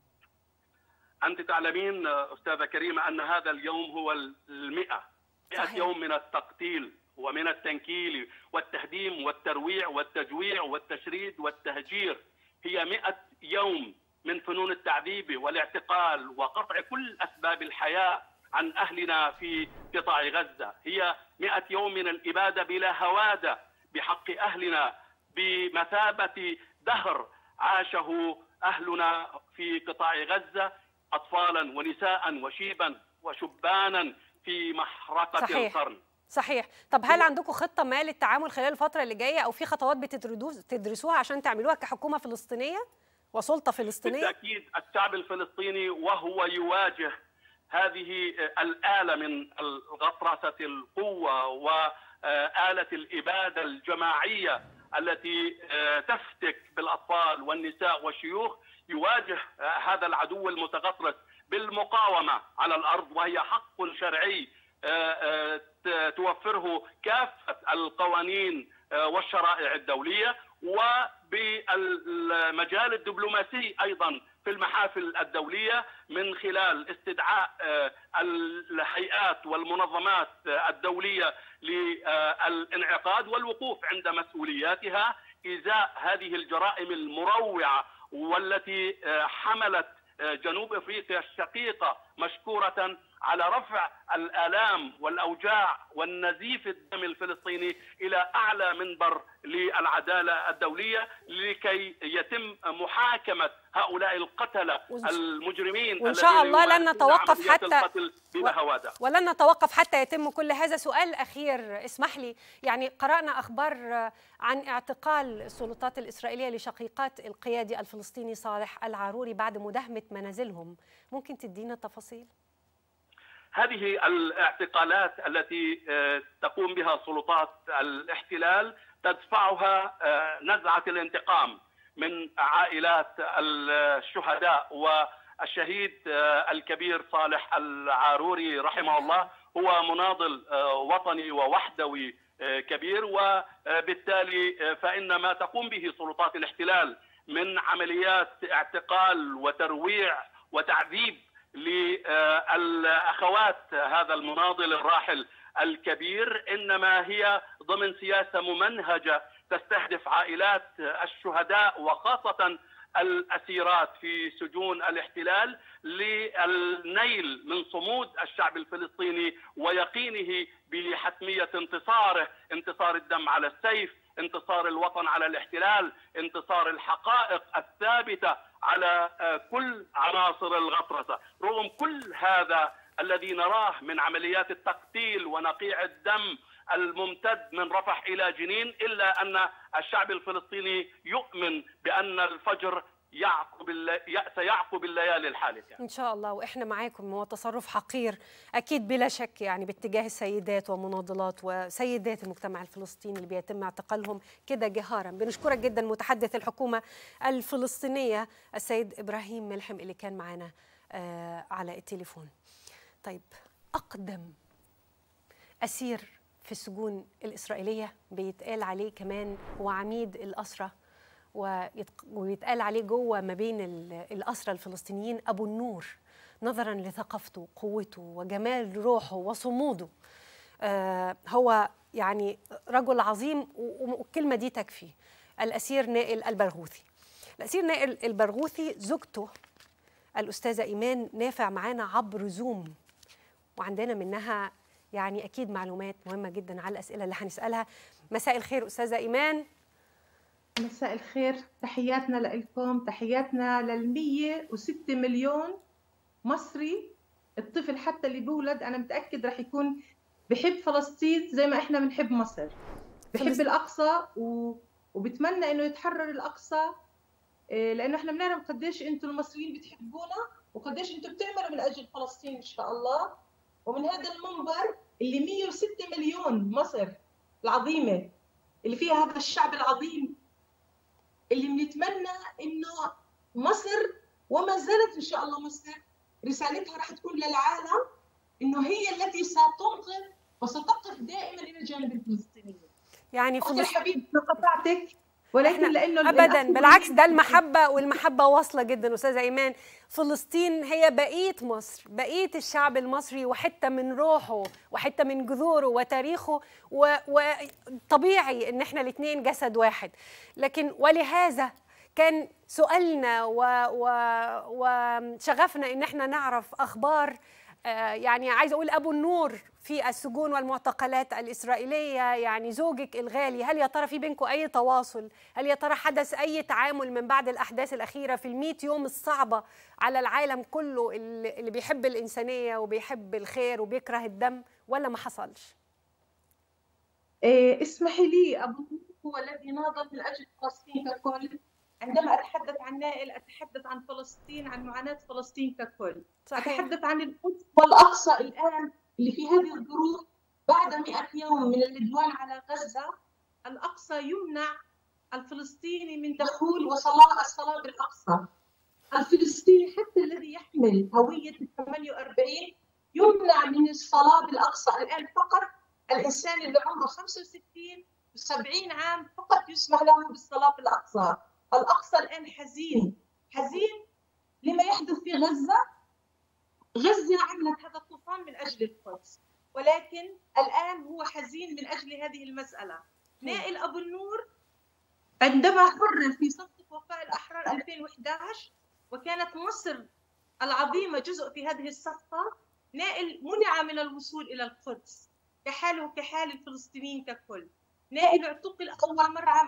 انت تعلمين استاذه كريمه ان هذا اليوم هو المئة مئة يوم من التقتيل ومن التنكيل والتهديم والترويع والتجويع والتشريد والتهجير هي مئة يوم من فنون التعذيب والاعتقال وقطع كل أسباب الحياة عن أهلنا في قطاع غزة هي مئة يوم من الإبادة بلا هوادة بحق أهلنا بمثابة دهر عاشه أهلنا في قطاع غزة أطفالا ونساء وشيبا وشبانا في محرقة صحيح. القرن صحيح طب هل عندكم خطه ما للتعامل خلال الفتره اللي جايه او في خطوات بتدرسوها عشان تعملوها كحكومه فلسطينيه وسلطه فلسطينيه بالتاكيد الشعب الفلسطيني وهو يواجه هذه الاله من غطرسه القوه واله الاباده الجماعيه التي تفتك بالاطفال والنساء والشيوخ يواجه هذا العدو المتغطرس بالمقاومه على الارض وهي حق شرعي توفره كافه القوانين والشرائع الدوليه وبالمجال الدبلوماسي ايضا في المحافل الدوليه من خلال استدعاء الهيئات والمنظمات الدوليه للانعقاد والوقوف عند مسؤولياتها ازاء هذه الجرائم المروعه والتي حملت جنوب افريقيا الشقيقه مشكوره على رفع الالام والاوجاع والنزيف الدم الفلسطيني الى اعلى منبر للعداله الدوليه لكي يتم محاكمه هؤلاء القتله المجرمين وان شاء الله لن نتوقف حتى بلا هوادة. ولن نتوقف حتى يتم كل هذا سؤال اخير اسمح لي يعني قرانا اخبار عن اعتقال السلطات الاسرائيليه لشقيقات القيادي الفلسطيني صالح العاروري بعد مداهمه منازلهم ممكن تدينا تفاصيل هذه الاعتقالات التي تقوم بها سلطات الاحتلال تدفعها نزعه الانتقام من عائلات الشهداء والشهيد الكبير صالح العاروري رحمه الله هو مناضل وطني ووحدوي كبير وبالتالي فان ما تقوم به سلطات الاحتلال من عمليات اعتقال وترويع وتعذيب للاخوات هذا المناضل الراحل الكبير انما هي ضمن سياسه ممنهجه تستهدف عائلات الشهداء وخاصه الاسيرات في سجون الاحتلال للنيل من صمود الشعب الفلسطيني ويقينه بحتميه انتصاره، انتصار الدم على السيف، انتصار الوطن على الاحتلال، انتصار الحقائق الثابته على كل عناصر الغطرسه، رغم كل هذا الذي نراه من عمليات التقتيل ونقيع الدم الممتد من رفح الى جنين الا ان الشعب الفلسطيني يؤمن بان الفجر يعقب سيعقب الليالي الحالكه ان شاء الله واحنا معاكم هو تصرف حقير اكيد بلا شك يعني باتجاه السيدات ومناضلات وسيدات المجتمع الفلسطيني اللي بيتم اعتقالهم كده جهارا بنشكرك جدا متحدث الحكومه الفلسطينيه السيد ابراهيم ملحم اللي كان معانا آه على التليفون طيب اقدم اسير في السجون الإسرائيلية بيتقال عليه كمان هو عميد الأسرة ويتقال عليه جوه ما بين الأسرة الفلسطينيين أبو النور نظرا لثقافته قوته وجمال روحه وصموده آه هو يعني رجل عظيم والكلمة دي تكفي الأسير نائل البرغوثي الأسير نائل البرغوثي زوجته الأستاذة إيمان نافع معانا عبر زوم وعندنا منها يعني اكيد معلومات مهمه جدا على الاسئله اللي هنسالها مساء الخير استاذه ايمان مساء الخير تحياتنا لكم تحياتنا لل 106 مليون مصري الطفل حتى اللي بولد انا متاكد رح يكون بحب فلسطين زي ما احنا بنحب مصر بحب الاقصى و... وبتمنى انه يتحرر الاقصى إيه، لانه احنا بنعرف قديش انتم المصريين بتحبونا وقديش انتم بتعملوا من اجل فلسطين ان شاء الله ومن هذا المنبر اللي 106 مليون مصر العظيمه اللي فيها هذا الشعب العظيم اللي بنتمنى انه مصر وما زالت ان شاء الله مصر رسالتها راح تكون للعالم انه هي التي ستنقذ وستقف دائما الى جانب الفلسطينيين. يعني اختي فلسطين الحبيب أنا قطعتك ولكن لانه ابدا الأخ بالعكس ده وليد- المحبه والمحبه واصله جدا استاذه ايمان فلسطين هي بقيه مصر بقيه الشعب المصري وحته من روحه وحته من جذوره وتاريخه وطبيعي ان احنا الاثنين جسد واحد لكن ولهذا كان سؤالنا و... و... وشغفنا ان احنا نعرف اخبار آه، يعني عايزه اقول ابو النور في السجون والمعتقلات الاسرائيليه يعني زوجك الغالي هل يا ترى في بينكم اي تواصل هل يا ترى حدث اي تعامل من بعد الاحداث الاخيره في المئة يوم الصعبه على العالم كله اللي اللي بيحب الانسانيه وبيحب الخير وبيكره الدم ولا ما حصلش إيه، اسمحي لي أبو النور هو الذي ناضل من أجل فلسطين ككل عندما أتحدث عن نائل أتحدث عن فلسطين عن معاناة فلسطين ككل صحيح أتحدث عن القدس والأقصى الآن اللي في هذه الظروف بعد 100 يوم من العدوان على غزة الأقصى يمنع الفلسطيني من دخول وصلاة الصلاة بالأقصى الفلسطيني حتى الذي يحمل هوية ال 48 يمنع من الصلاة بالأقصى الآن فقط الإنسان اللي عمره 65 و70 عام فقط يسمح له بالصلاة في الأقصى الأقصى الآن حزين حزين لما يحدث في غزة غزة عملت هذا الطوفان من أجل القدس ولكن الآن هو حزين من أجل هذه المسألة نائل أبو النور عندما حرر في صفقة وفاء الأحرار 2011 وكانت مصر العظيمة جزء في هذه الصفقة نائل منع من الوصول إلى القدس كحاله كحال الفلسطينيين ككل نائل اعتقل أول مرة عام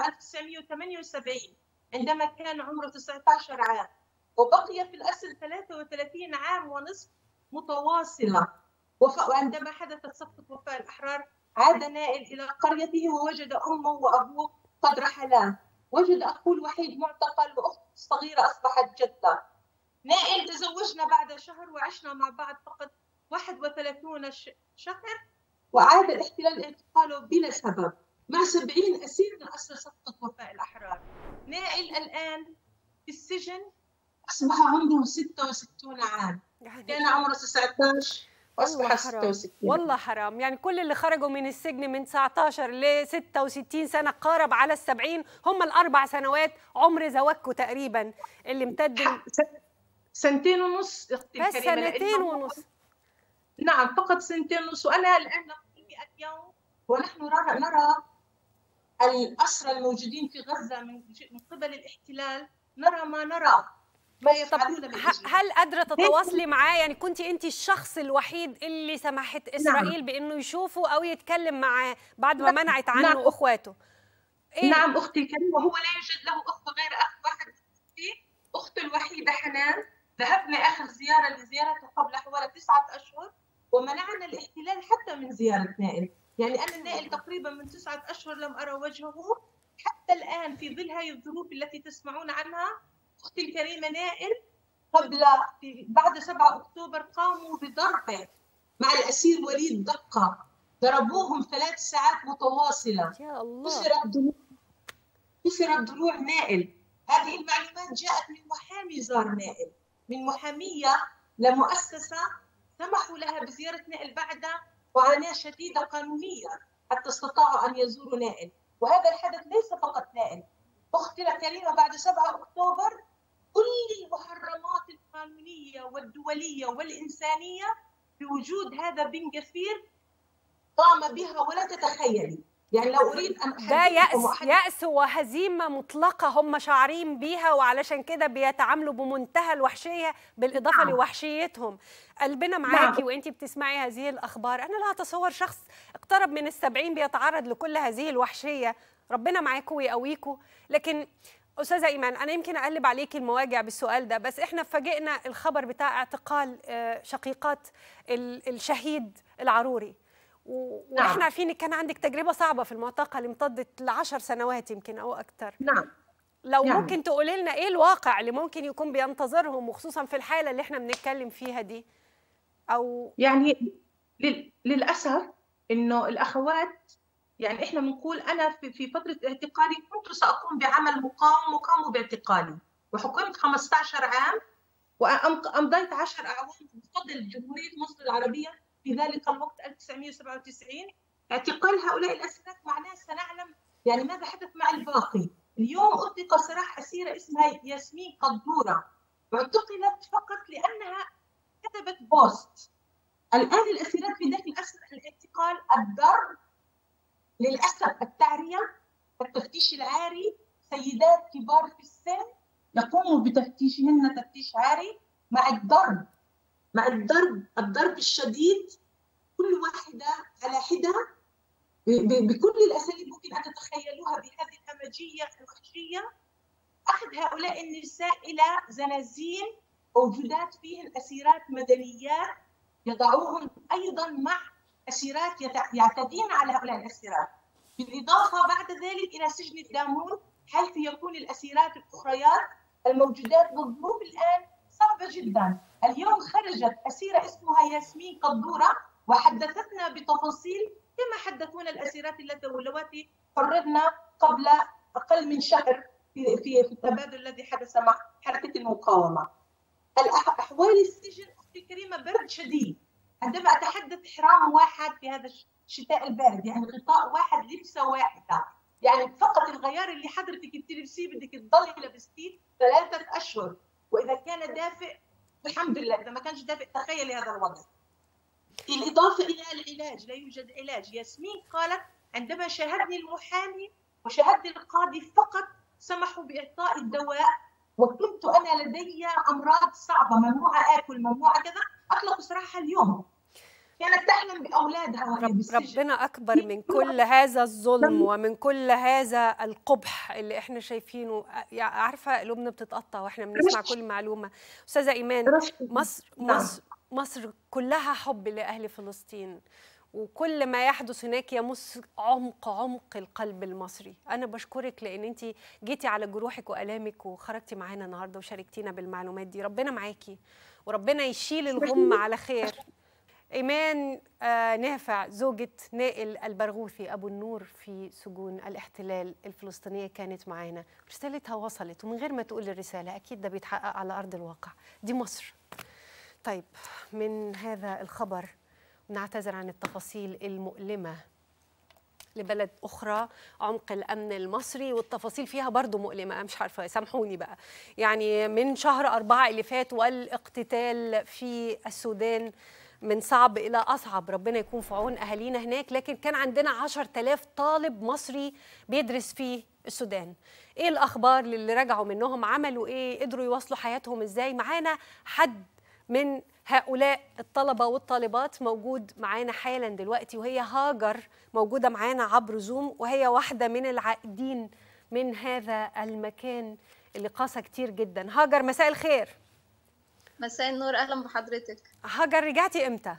1978 عندما كان عمره 19 عام وبقي في الأسر 33 عام ونصف متواصلة وف- وعندما حدثت صفقة وفاء الأحرار عاد نائل إلى قريته ووجد أمه وأبوه قد رحلا وجد أخوه الوحيد معتقل وأخته الصغيرة أصبحت جدة نائل تزوجنا بعد شهر وعشنا مع بعض فقط 31 ش- شهر وعاد الاحتلال اعتقاله بلا سبب مع 70 أسير من أسر صفقة وفاء الأحرار نائل الآن في السجن أصبح عمره 66 عام يعني كان عمره 19 وأصبح والله حرام 66 والله حرام يعني كل اللي خرجوا من السجن من 19 ل 66 سنه قارب على ال 70 هم الاربع سنوات عمر زواجكم تقريبا اللي امتد سنتين ونص اختي بس الكريمة سنتين لأنه- ونص نعم فقط سنتين ونص وأنا الآن نقول 100 يوم ونحن نرى نرى الأسرى الموجودين في غزة من من قبل الاحتلال نرى ما نرى ما طب يفعلون من ه- أجلنا. هل قادره تتواصلي معاه يعني كنت انت الشخص الوحيد اللي سمحت اسرائيل بانه يشوفه او يتكلم معاه بعد ما نعم. منعت عنه نعم. اخواته إيه؟ نعم أختي الكريمة هو لا يوجد له أخ غير أخ واحد أختي أخته الوحيدة حنان ذهبنا آخر زيارة لزيارته قبل حوالي تسعة أشهر ومنعنا الاحتلال حتى من زيارة نائل يعني أنا النائل تقريبا من تسعة أشهر لم أرى وجهه حتى الآن في ظل هذه الظروف التي تسمعون عنها أختي الكريمة نائل قبل في بعد 7 أكتوبر قاموا بضربه مع الأسير وليد دقة ضربوهم ثلاث ساعات متواصلة يا الله كسرت ضلوع كسرت ضلوع نائل هذه المعلومات جاءت من محامي زار نائل من محامية لمؤسسة سمحوا لها بزيارة نائل بعد معاناة شديدة قانونية حتى استطاعوا أن يزوروا نائل وهذا الحدث ليس فقط نائل أختنا الكريمة بعد 7 أكتوبر كل المحرمات القانونية والدولية والإنسانية بوجود هذا بن جفير قام بها ولا تتخيلي يعني لو اريد ان ده أحدثكم يأس وأحدث يأس وهزيمة مطلقة هم شعارين بيها وعلشان كده بيتعاملوا بمنتهى الوحشية بالإضافة نعم. لوحشيتهم قلبنا معاكي نعم. وانتي بتسمعي هذه الأخبار أنا لا أتصور شخص اقترب من السبعين بيتعرض لكل هذه الوحشية ربنا معاكم ويقويكم لكن أستاذة إيمان أنا يمكن أقلب عليكي المواجع بالسؤال ده بس إحنا فاجئنا الخبر بتاع اعتقال آه، شقيقات ال- الشهيد العروري و- نعم. واحنا عارفين ان كان عندك تجربه صعبه في المعتقل امتدت لعشر سنوات يمكن او اكثر نعم لو نعم. ممكن تقولي لنا ايه الواقع اللي ممكن يكون بينتظرهم وخصوصا في الحاله اللي احنا بنتكلم فيها دي او يعني لل- للاسف انه الاخوات يعني احنا بنقول انا في في فتره اعتقالي كنت ساقوم بعمل مقاوم وقاموا باعتقالي وحكمت 15 عام وامضيت 10 اعوام بفضل جمهوريه مصر العربيه في ذلك الوقت 1997 اعتقال هؤلاء الاسيرات معناه سنعلم يعني ماذا حدث مع الباقي اليوم اطلق سراح اسيره اسمها ياسمين قدوره اعتقلت فقط لانها كتبت بوست الآن الأسيرات في داخل أسر الاعتقال الضرب للأسف التعرية التفتيش العاري سيدات كبار في السن يقوموا بتفتيشهن تفتيش عاري مع الضرب مع الضرب الضرب الشديد كل واحدة على حدة ب- ب- بكل الأساليب ممكن أن تتخيلوها بهذه الهمجية الوحشية أخذ هؤلاء النساء إلى زنازين موجودات فيهن أسيرات مدنيات يضعوهم ايضا مع اسيرات يتع- يعتدين على هؤلاء الاسيرات بالاضافه بعد ذلك الى سجن الدامون حيث يكون الاسيرات الاخريات الموجودات بالظروف الان صعبه جدا اليوم خرجت اسيره اسمها ياسمين قدوره وحدثتنا بتفاصيل كما حدثونا الاسيرات اللاتي واللواتي فررنا قبل اقل من شهر في في في التبادل الذي حدث مع حركه المقاومه الأح- احوال السجن اختي الكريمه برد شديد عندما اتحدث حرام واحد في هذا الش- الشتاء البارد يعني غطاء واحد لبسه واحده يعني فقط الغيار اللي حضرتك بتلبسيه بدك تضلي لبستيه ثلاثه اشهر واذا كان دافئ الحمد لله اذا ما كانش دافئ تخيلي هذا الوضع بالاضافه الى العلاج لا يوجد علاج ياسمين قالت عندما شاهدني المحامي وشاهدني القاضي فقط سمحوا باعطاء الدواء وكنت انا لدي امراض صعبه ممنوعه اكل ممنوعه كذا اطلقوا سراحها اليوم كانت تحلم باولادها وهي رب بالسجن ربنا اكبر من كل هذا الظلم ومن كل هذا القبح اللي احنا شايفينه يعني عارفه قلوبنا بتتقطع واحنا بنسمع كل معلومه استاذه ايمان مصر نعم. مصر مصر كلها حب لاهل فلسطين وكل ما يحدث هناك يمس عمق عمق القلب المصري انا بشكرك لان انت جيتي على جروحك والامك وخرجتي معانا النهارده وشاركتينا بالمعلومات دي ربنا معاكي وربنا يشيل الغم على خير ايمان آه نافع زوجة نائل البرغوثي ابو النور في سجون الاحتلال الفلسطينيه كانت معانا رسالتها وصلت ومن غير ما تقول الرساله اكيد ده بيتحقق على ارض الواقع دي مصر طيب من هذا الخبر نعتذر عن التفاصيل المؤلمة لبلد أخرى عمق الأمن المصري والتفاصيل فيها برضو مؤلمة أنا مش عارفة سامحوني بقى يعني من شهر أربعة اللي فات والاقتتال في السودان من صعب إلى أصعب ربنا يكون في عون أهالينا هناك لكن كان عندنا عشر تلاف طالب مصري بيدرس في السودان إيه الأخبار اللي رجعوا منهم عملوا إيه قدروا يواصلوا حياتهم إزاي معانا حد من هؤلاء الطلبة والطالبات موجود معانا حالا دلوقتي وهي هاجر موجودة معانا عبر زوم وهي واحدة من العائدين من هذا المكان اللي قاسى كتير جدا هاجر مساء الخير مساء النور اهلا بحضرتك هاجر رجعتي امتى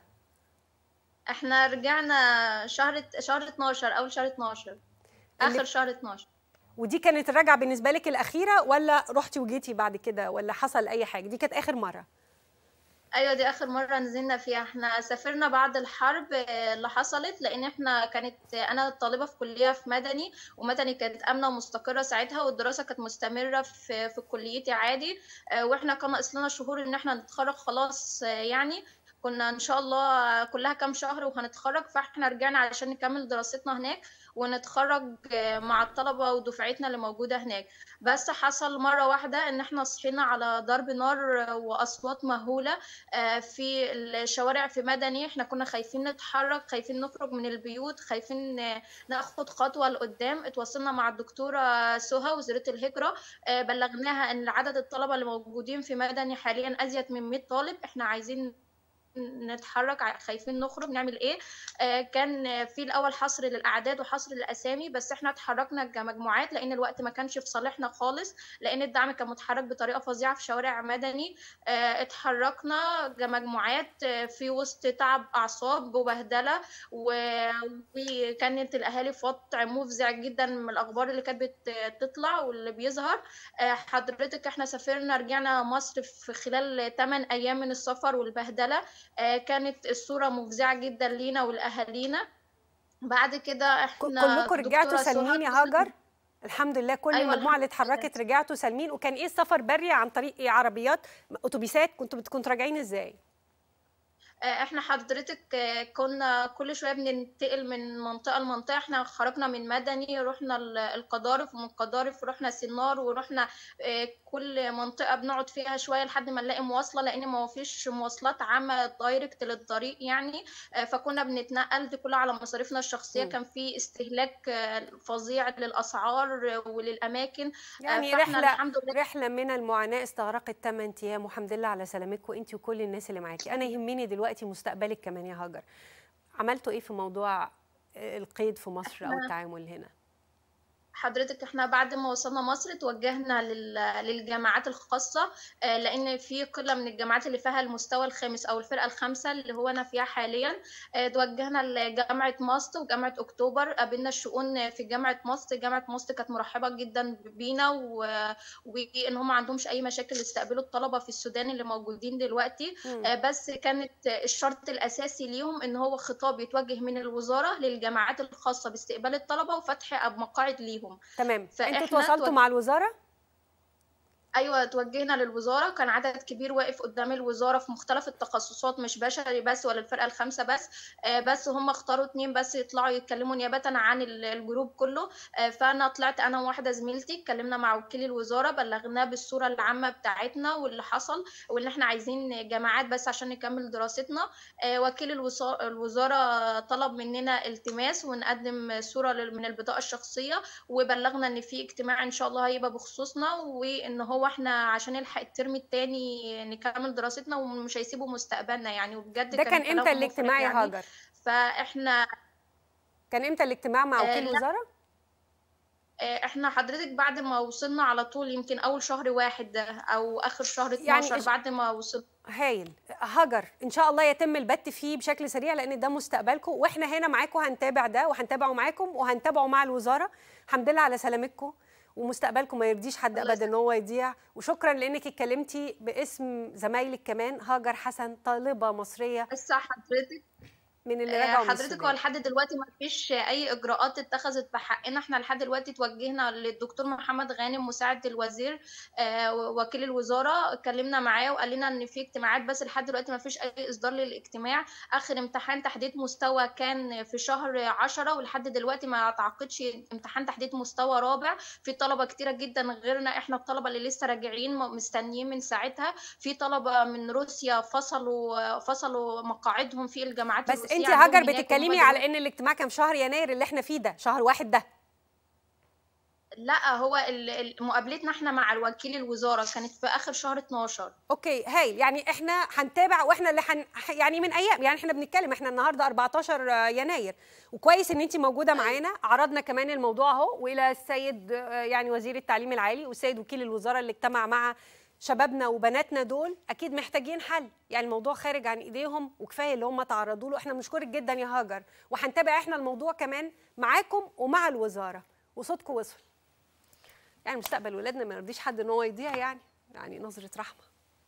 احنا رجعنا شهر شهر 12 اول شهر 12 اخر شهر 12 ودي كانت الرجعة بالنسبة لك الأخيرة ولا رحتي وجيتي بعد كده ولا حصل أي حاجة دي كانت آخر مرة ايوه دي اخر مره نزلنا فيها احنا سافرنا بعد الحرب اللي حصلت لان احنا كانت انا طالبه في كليه في مدني ومدني كانت امنه ومستقره ساعتها والدراسه كانت مستمره في في كليتي عادي واحنا كان ناقص لنا شهور ان احنا نتخرج خلاص يعني كنا ان شاء الله كلها كام شهر وهنتخرج فاحنا رجعنا علشان نكمل دراستنا هناك ونتخرج آه، مع الطلبة ودفعتنا اللي موجودة هناك بس حصل مرة واحدة إن إحنا صحينا على ضرب نار آه، وأصوات مهولة آه، في الشوارع في مدني إحنا كنا خايفين نتحرك خايفين نخرج من البيوت خايفين آه، ناخد خطوة لقدام اتواصلنا مع الدكتورة سهى وزيرة الهجرة آه، بلغناها إن عدد الطلبة اللي موجودين في مدني حاليا أزيد من 100 طالب إحنا عايزين نتحرك ع- خايفين نخرج نعمل ايه آه، كان في الاول حصر للاعداد وحصر للاسامي بس احنا اتحركنا كمجموعات لان الوقت ما كانش في صالحنا خالص لان الدعم كان متحرك بطريقه فظيعه في شوارع مدني آه، اتحركنا كمجموعات آه، في وسط تعب اعصاب وبهدله و- وكانت الاهالي في وضع مفزع جدا من الاخبار اللي كانت بتطلع واللي بيظهر آه، حضرتك احنا سافرنا رجعنا مصر في خلال 8 ايام من السفر والبهدله آه، كانت الصوره مفزعه جدا لينا ولاهالينا بعد كده ك- احنا كلكم رجعتوا الدكتورة سهى سالمين يا هاجر الحمد لله كل أيوة المجموعه اللي الحمد لله. اتحركت رجعتوا سالمين وكان ايه السفر بري عن طريق إيه عربيات اتوبيسات كنتوا بت- كنتوا راجعين ازاي آه، احنا حضرتك آه، كنا كل شويه بننتقل من منطقه لمنطقه احنا خرجنا من مدني رحنا ال- القضارف ومن القضارف رحنا سنار ورحنا آه، كل منطقه بنقعد فيها شويه لحد ما نلاقي مواصله لان ما فيش مواصلات عامه دايركت للطريق يعني آه، فكنا بنتنقل دي كلها على مصاريفنا الشخصيه مم. كان في استهلاك آه، فظيع للاسعار وللاماكن آه، يعني فاحنا رحله الحمد لله رحله من المعاناه استغرقت 8 ايام والحمد لله على سلامتكم انت وكل الناس اللي معاكي انا يهمني دلوقتي مستقبلك كمان يا هاجر عملتوا ايه في موضوع القيد في مصر او التعامل هنا حضرتك احنا بعد ما وصلنا مصر توجهنا لل- للجامعات الخاصة آه، لأن في قلة من الجامعات اللي فيها المستوى الخامس أو الفرقة الخامسة اللي هو أنا فيها حاليا آه، توجهنا لجامعة ماست وجامعة أكتوبر قابلنا الشؤون في جامعة ماست جامعة ماست كانت مرحبة جدا بينا و- وإن هم ما عندهمش أي مشاكل يستقبلوا الطلبة في السودان اللي موجودين دلوقتي مم. آه، بس كانت الشرط الأساسي ليهم إن هو خطاب يتوجه من الوزارة للجامعات الخاصة باستقبال الطلبة وفتح مقاعد ليهم تمام فإحنا انتوا تواصلتوا توج- مع الوزاره ايوه توجهنا للوزاره كان عدد كبير واقف قدام الوزاره في مختلف التخصصات مش بشري بس ولا الفرقه الخامسه بس آه، بس هم اختاروا اتنين بس يطلعوا يتكلموا نيابه عن ال- الجروب كله آه، فانا طلعت انا وواحده زميلتي اتكلمنا مع وكيل الوزاره بلغناه بالصوره العامه بتاعتنا واللي حصل وان احنا عايزين جامعات بس عشان نكمل دراستنا آه، وكيل الوصا- الوزاره طلب مننا التماس ونقدم صوره لل- من البطاقه الشخصيه وبلغنا ان في اجتماع ان شاء الله هيبقى بخصوصنا وان هو احنا عشان نلحق الترم التاني نكمل دراستنا ومش هيسيبوا مستقبلنا يعني وبجد ده كان كلامهم امتى مفرح الاجتماع يا يعني. هاجر فاحنا كان امتى الاجتماع مع آه، وكيل لا. الوزاره آه، احنا حضرتك بعد ما وصلنا على طول يمكن اول شهر واحد ده او اخر شهر يعني 12 إيش- بعد ما وصلنا هايل هاجر ان شاء الله يتم البت فيه بشكل سريع لان ده مستقبلكم واحنا هنا معاكم هنتابع ده وهنتابعه معاكم وهنتابعه مع الوزاره الحمد لله على سلامتكم ومستقبلكم ما يرضيش حد الله ابدا ان هو يضيع وشكرا لانك اتكلمتي باسم زمايلك كمان هاجر حسن طالبه مصريه بس حضرتك من اللي آه، رجعوا من حضرتك هو السودان لحد دلوقتي ما فيش اي اجراءات اتخذت في حقنا احنا لحد دلوقتي توجهنا للدكتور محمد غانم مساعد الوزير آه، وكيل الوزاره اتكلمنا معاه وقال لنا ان في اجتماعات بس لحد دلوقتي ما فيش اي اصدار للاجتماع اخر امتحان تحديد مستوى كان في شهر عشرة ولحد دلوقتي ما تعقدش امتحان تحديد مستوى رابع في طلبه كتيره جدا غيرنا احنا الطلبه اللي لسه راجعين مستنيين من ساعتها في طلبه من روسيا فصلوا فصلوا مقاعدهم في الجامعات بس الروسية انت عندهم هاجر هناك وهم بتتكلمي دلوقتي- على ان الاجتماع كان في شهر يناير اللي احنا فيه ده شهر واحد ده لا هو ال- ال- مقابلتنا احنا مع الوكيل الوزاره كانت في اخر شهر 12 اوكي هايل يعني احنا هنتابع واحنا اللي حن يعني من ايام يعني احنا بنتكلم احنا النهارده 14 يناير وكويس ان انت موجوده معانا عرضنا كمان الموضوع اهو والى السيد آه، يعني وزير التعليم العالي والسيد وكيل الوزاره اللي اجتمع مع شبابنا وبناتنا دول اكيد محتاجين حل يعني الموضوع خارج عن ايديهم وكفايه اللي هم تعرضوا له احنا بنشكرك جدا يا هاجر وهنتابع احنا الموضوع كمان معاكم ومع الوزاره وصوتكم وصل يعني مستقبل ولادنا ما يرضيش حد ان هو يضيع يعني يعني نظره رحمه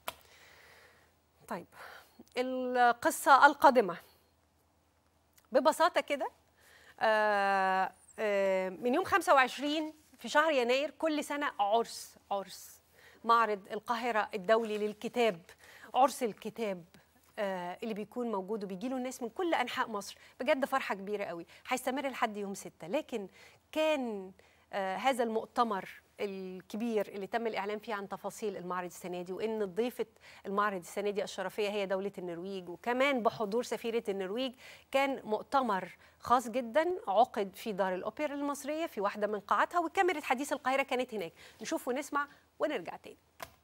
طيب القصة القادمة ببساطة كده آه، آه، من يوم 25 في شهر يناير كل سنة عرس عرس معرض القاهرة الدولي للكتاب عرس الكتاب آه، اللي بيكون موجود وبيجي له الناس من كل انحاء مصر بجد فرحه كبيره قوي هيستمر لحد يوم 6 لكن كان آه، هذا المؤتمر الكبير اللي تم الاعلان فيه عن تفاصيل المعرض السنه دي وان ضيفه المعرض السنه دي الشرفيه هي دوله النرويج وكمان بحضور سفيره النرويج كان مؤتمر خاص جدا عقد في دار الاوبرا المصريه في واحده من قاعاتها وكاميرا حديث القاهره كانت هناك نشوف ونسمع ونرجع تاني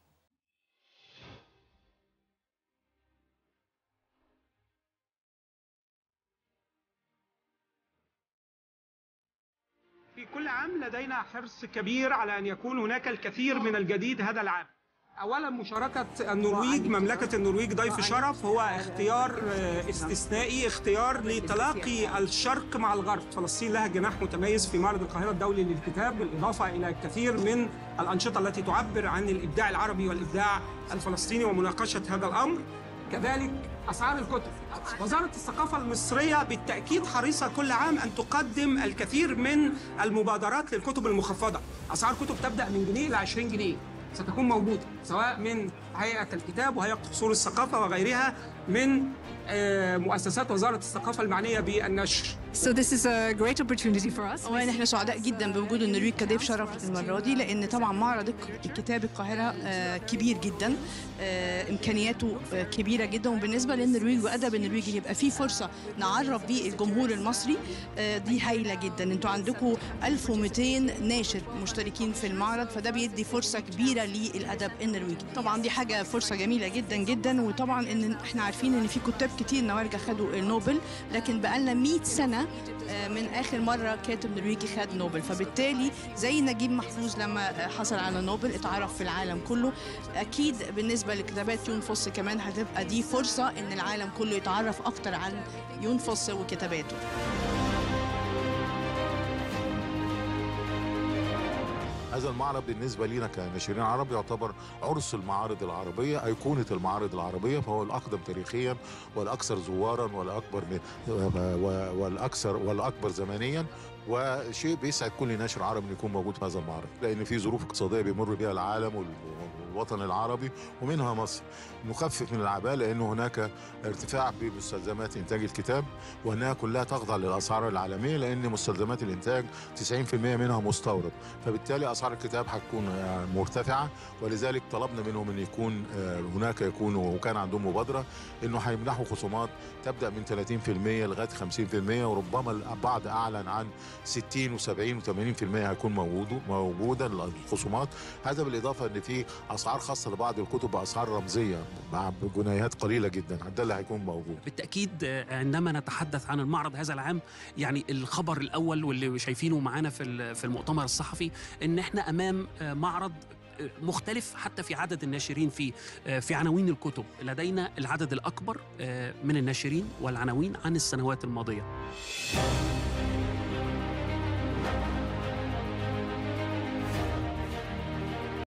في كل عام لدينا حرص كبير على ان يكون هناك الكثير من الجديد هذا العام. اولا مشاركه النرويج مملكه النرويج ضيف شرف هو اختيار آه، استثنائي اختيار لتلاقي الشرق مع الغرب فلسطين لها جناح متميز في معرض القاهره الدولي للكتاب بالاضافه الى الكثير من الانشطه التي تعبر عن الابداع العربي والابداع الفلسطيني ومناقشه هذا الامر كذلك اسعار الكتب وزاره الثقافه المصريه بالتاكيد حريصه كل عام ان تقدم الكثير من المبادرات للكتب المخفضه اسعار كتب تبدا من جنيه ل 20 جنيه ستكون موجوده سواء من هيئه الكتاب وهيئه اصول الثقافه وغيرها من آه، مؤسسات وزاره الثقافه المعنيه بالنشر So this is a great opportunity for us. اولا احنا سعداء جدا بوجود النرويج كضيف شرف المره دي لان طبعا معرض الك- الكتاب القاهره آه، كبير جدا آه، امكانياته آه، كبيره جدا وبالنسبه للنرويج وادب النرويجي يبقى في فرصه نعرف بيه الجمهور المصري آه، دي هايله جدا انتوا عندكم 1200 ناشر مشتركين في المعرض فده بيدي فرصه كبيره للادب النرويجي طبعا دي حاجه فرصه جميله جدا جدا وطبعا ان احنا عارفين ان في كتاب كتير نوارجه خدوا النوبل لكن بقالنا 100 سنه آه، من اخر مره كاتب نرويجي خد نوبل فبالتالي زي نجيب محفوظ لما آه، حصل على نوبل اتعرف في العالم كله اكيد بالنسبه لكتابات يون فوس كمان هتبقى دي فرصه ان العالم كله يتعرف اكتر عن يون فوس وكتاباته هذا المعرض بالنسبة لنا كناشرين عرب يعتبر عرس المعارض العربية أيقونة المعارض العربية فهو الأقدم تاريخيا والأكثر زوارا والأكبر م- و- والأكثر والأكبر زمنيا وشيء بيسعد كل ناشر عربي انه يكون موجود في هذا المعرض لان في ظروف اقتصاديه بيمر بها العالم وال- والوطن العربي ومنها مصر نخفف من العباءه لان هناك ارتفاع بمستلزمات انتاج الكتاب وانها كلها تخضع للاسعار العالميه لان مستلزمات الانتاج 90% منها مستورد فبالتالي اسعار الكتاب هتكون آه، مرتفعه ولذلك طلبنا منهم ان يكون آه، هناك يكونوا وكان عندهم مبادره انه هيمنحوا خصومات تبدا من 30% لغايه 50% وربما البعض اعلن عن 60 و70 و80% هيكون موجود موجوده الخصومات هذا بالاضافه ان في اسعار خاصه لبعض الكتب باسعار رمزيه مع جنيهات قليله جدا ده اللي هيكون موجود بالتاكيد آه، عندما نتحدث عن المعرض هذا العام يعني الخبر الاول واللي شايفينه معانا في ال- في المؤتمر الصحفي ان احنا امام آه، معرض آه، مختلف حتى في عدد الناشرين فيه آه، في عناوين الكتب لدينا العدد الاكبر آه، من الناشرين والعناوين عن السنوات الماضيه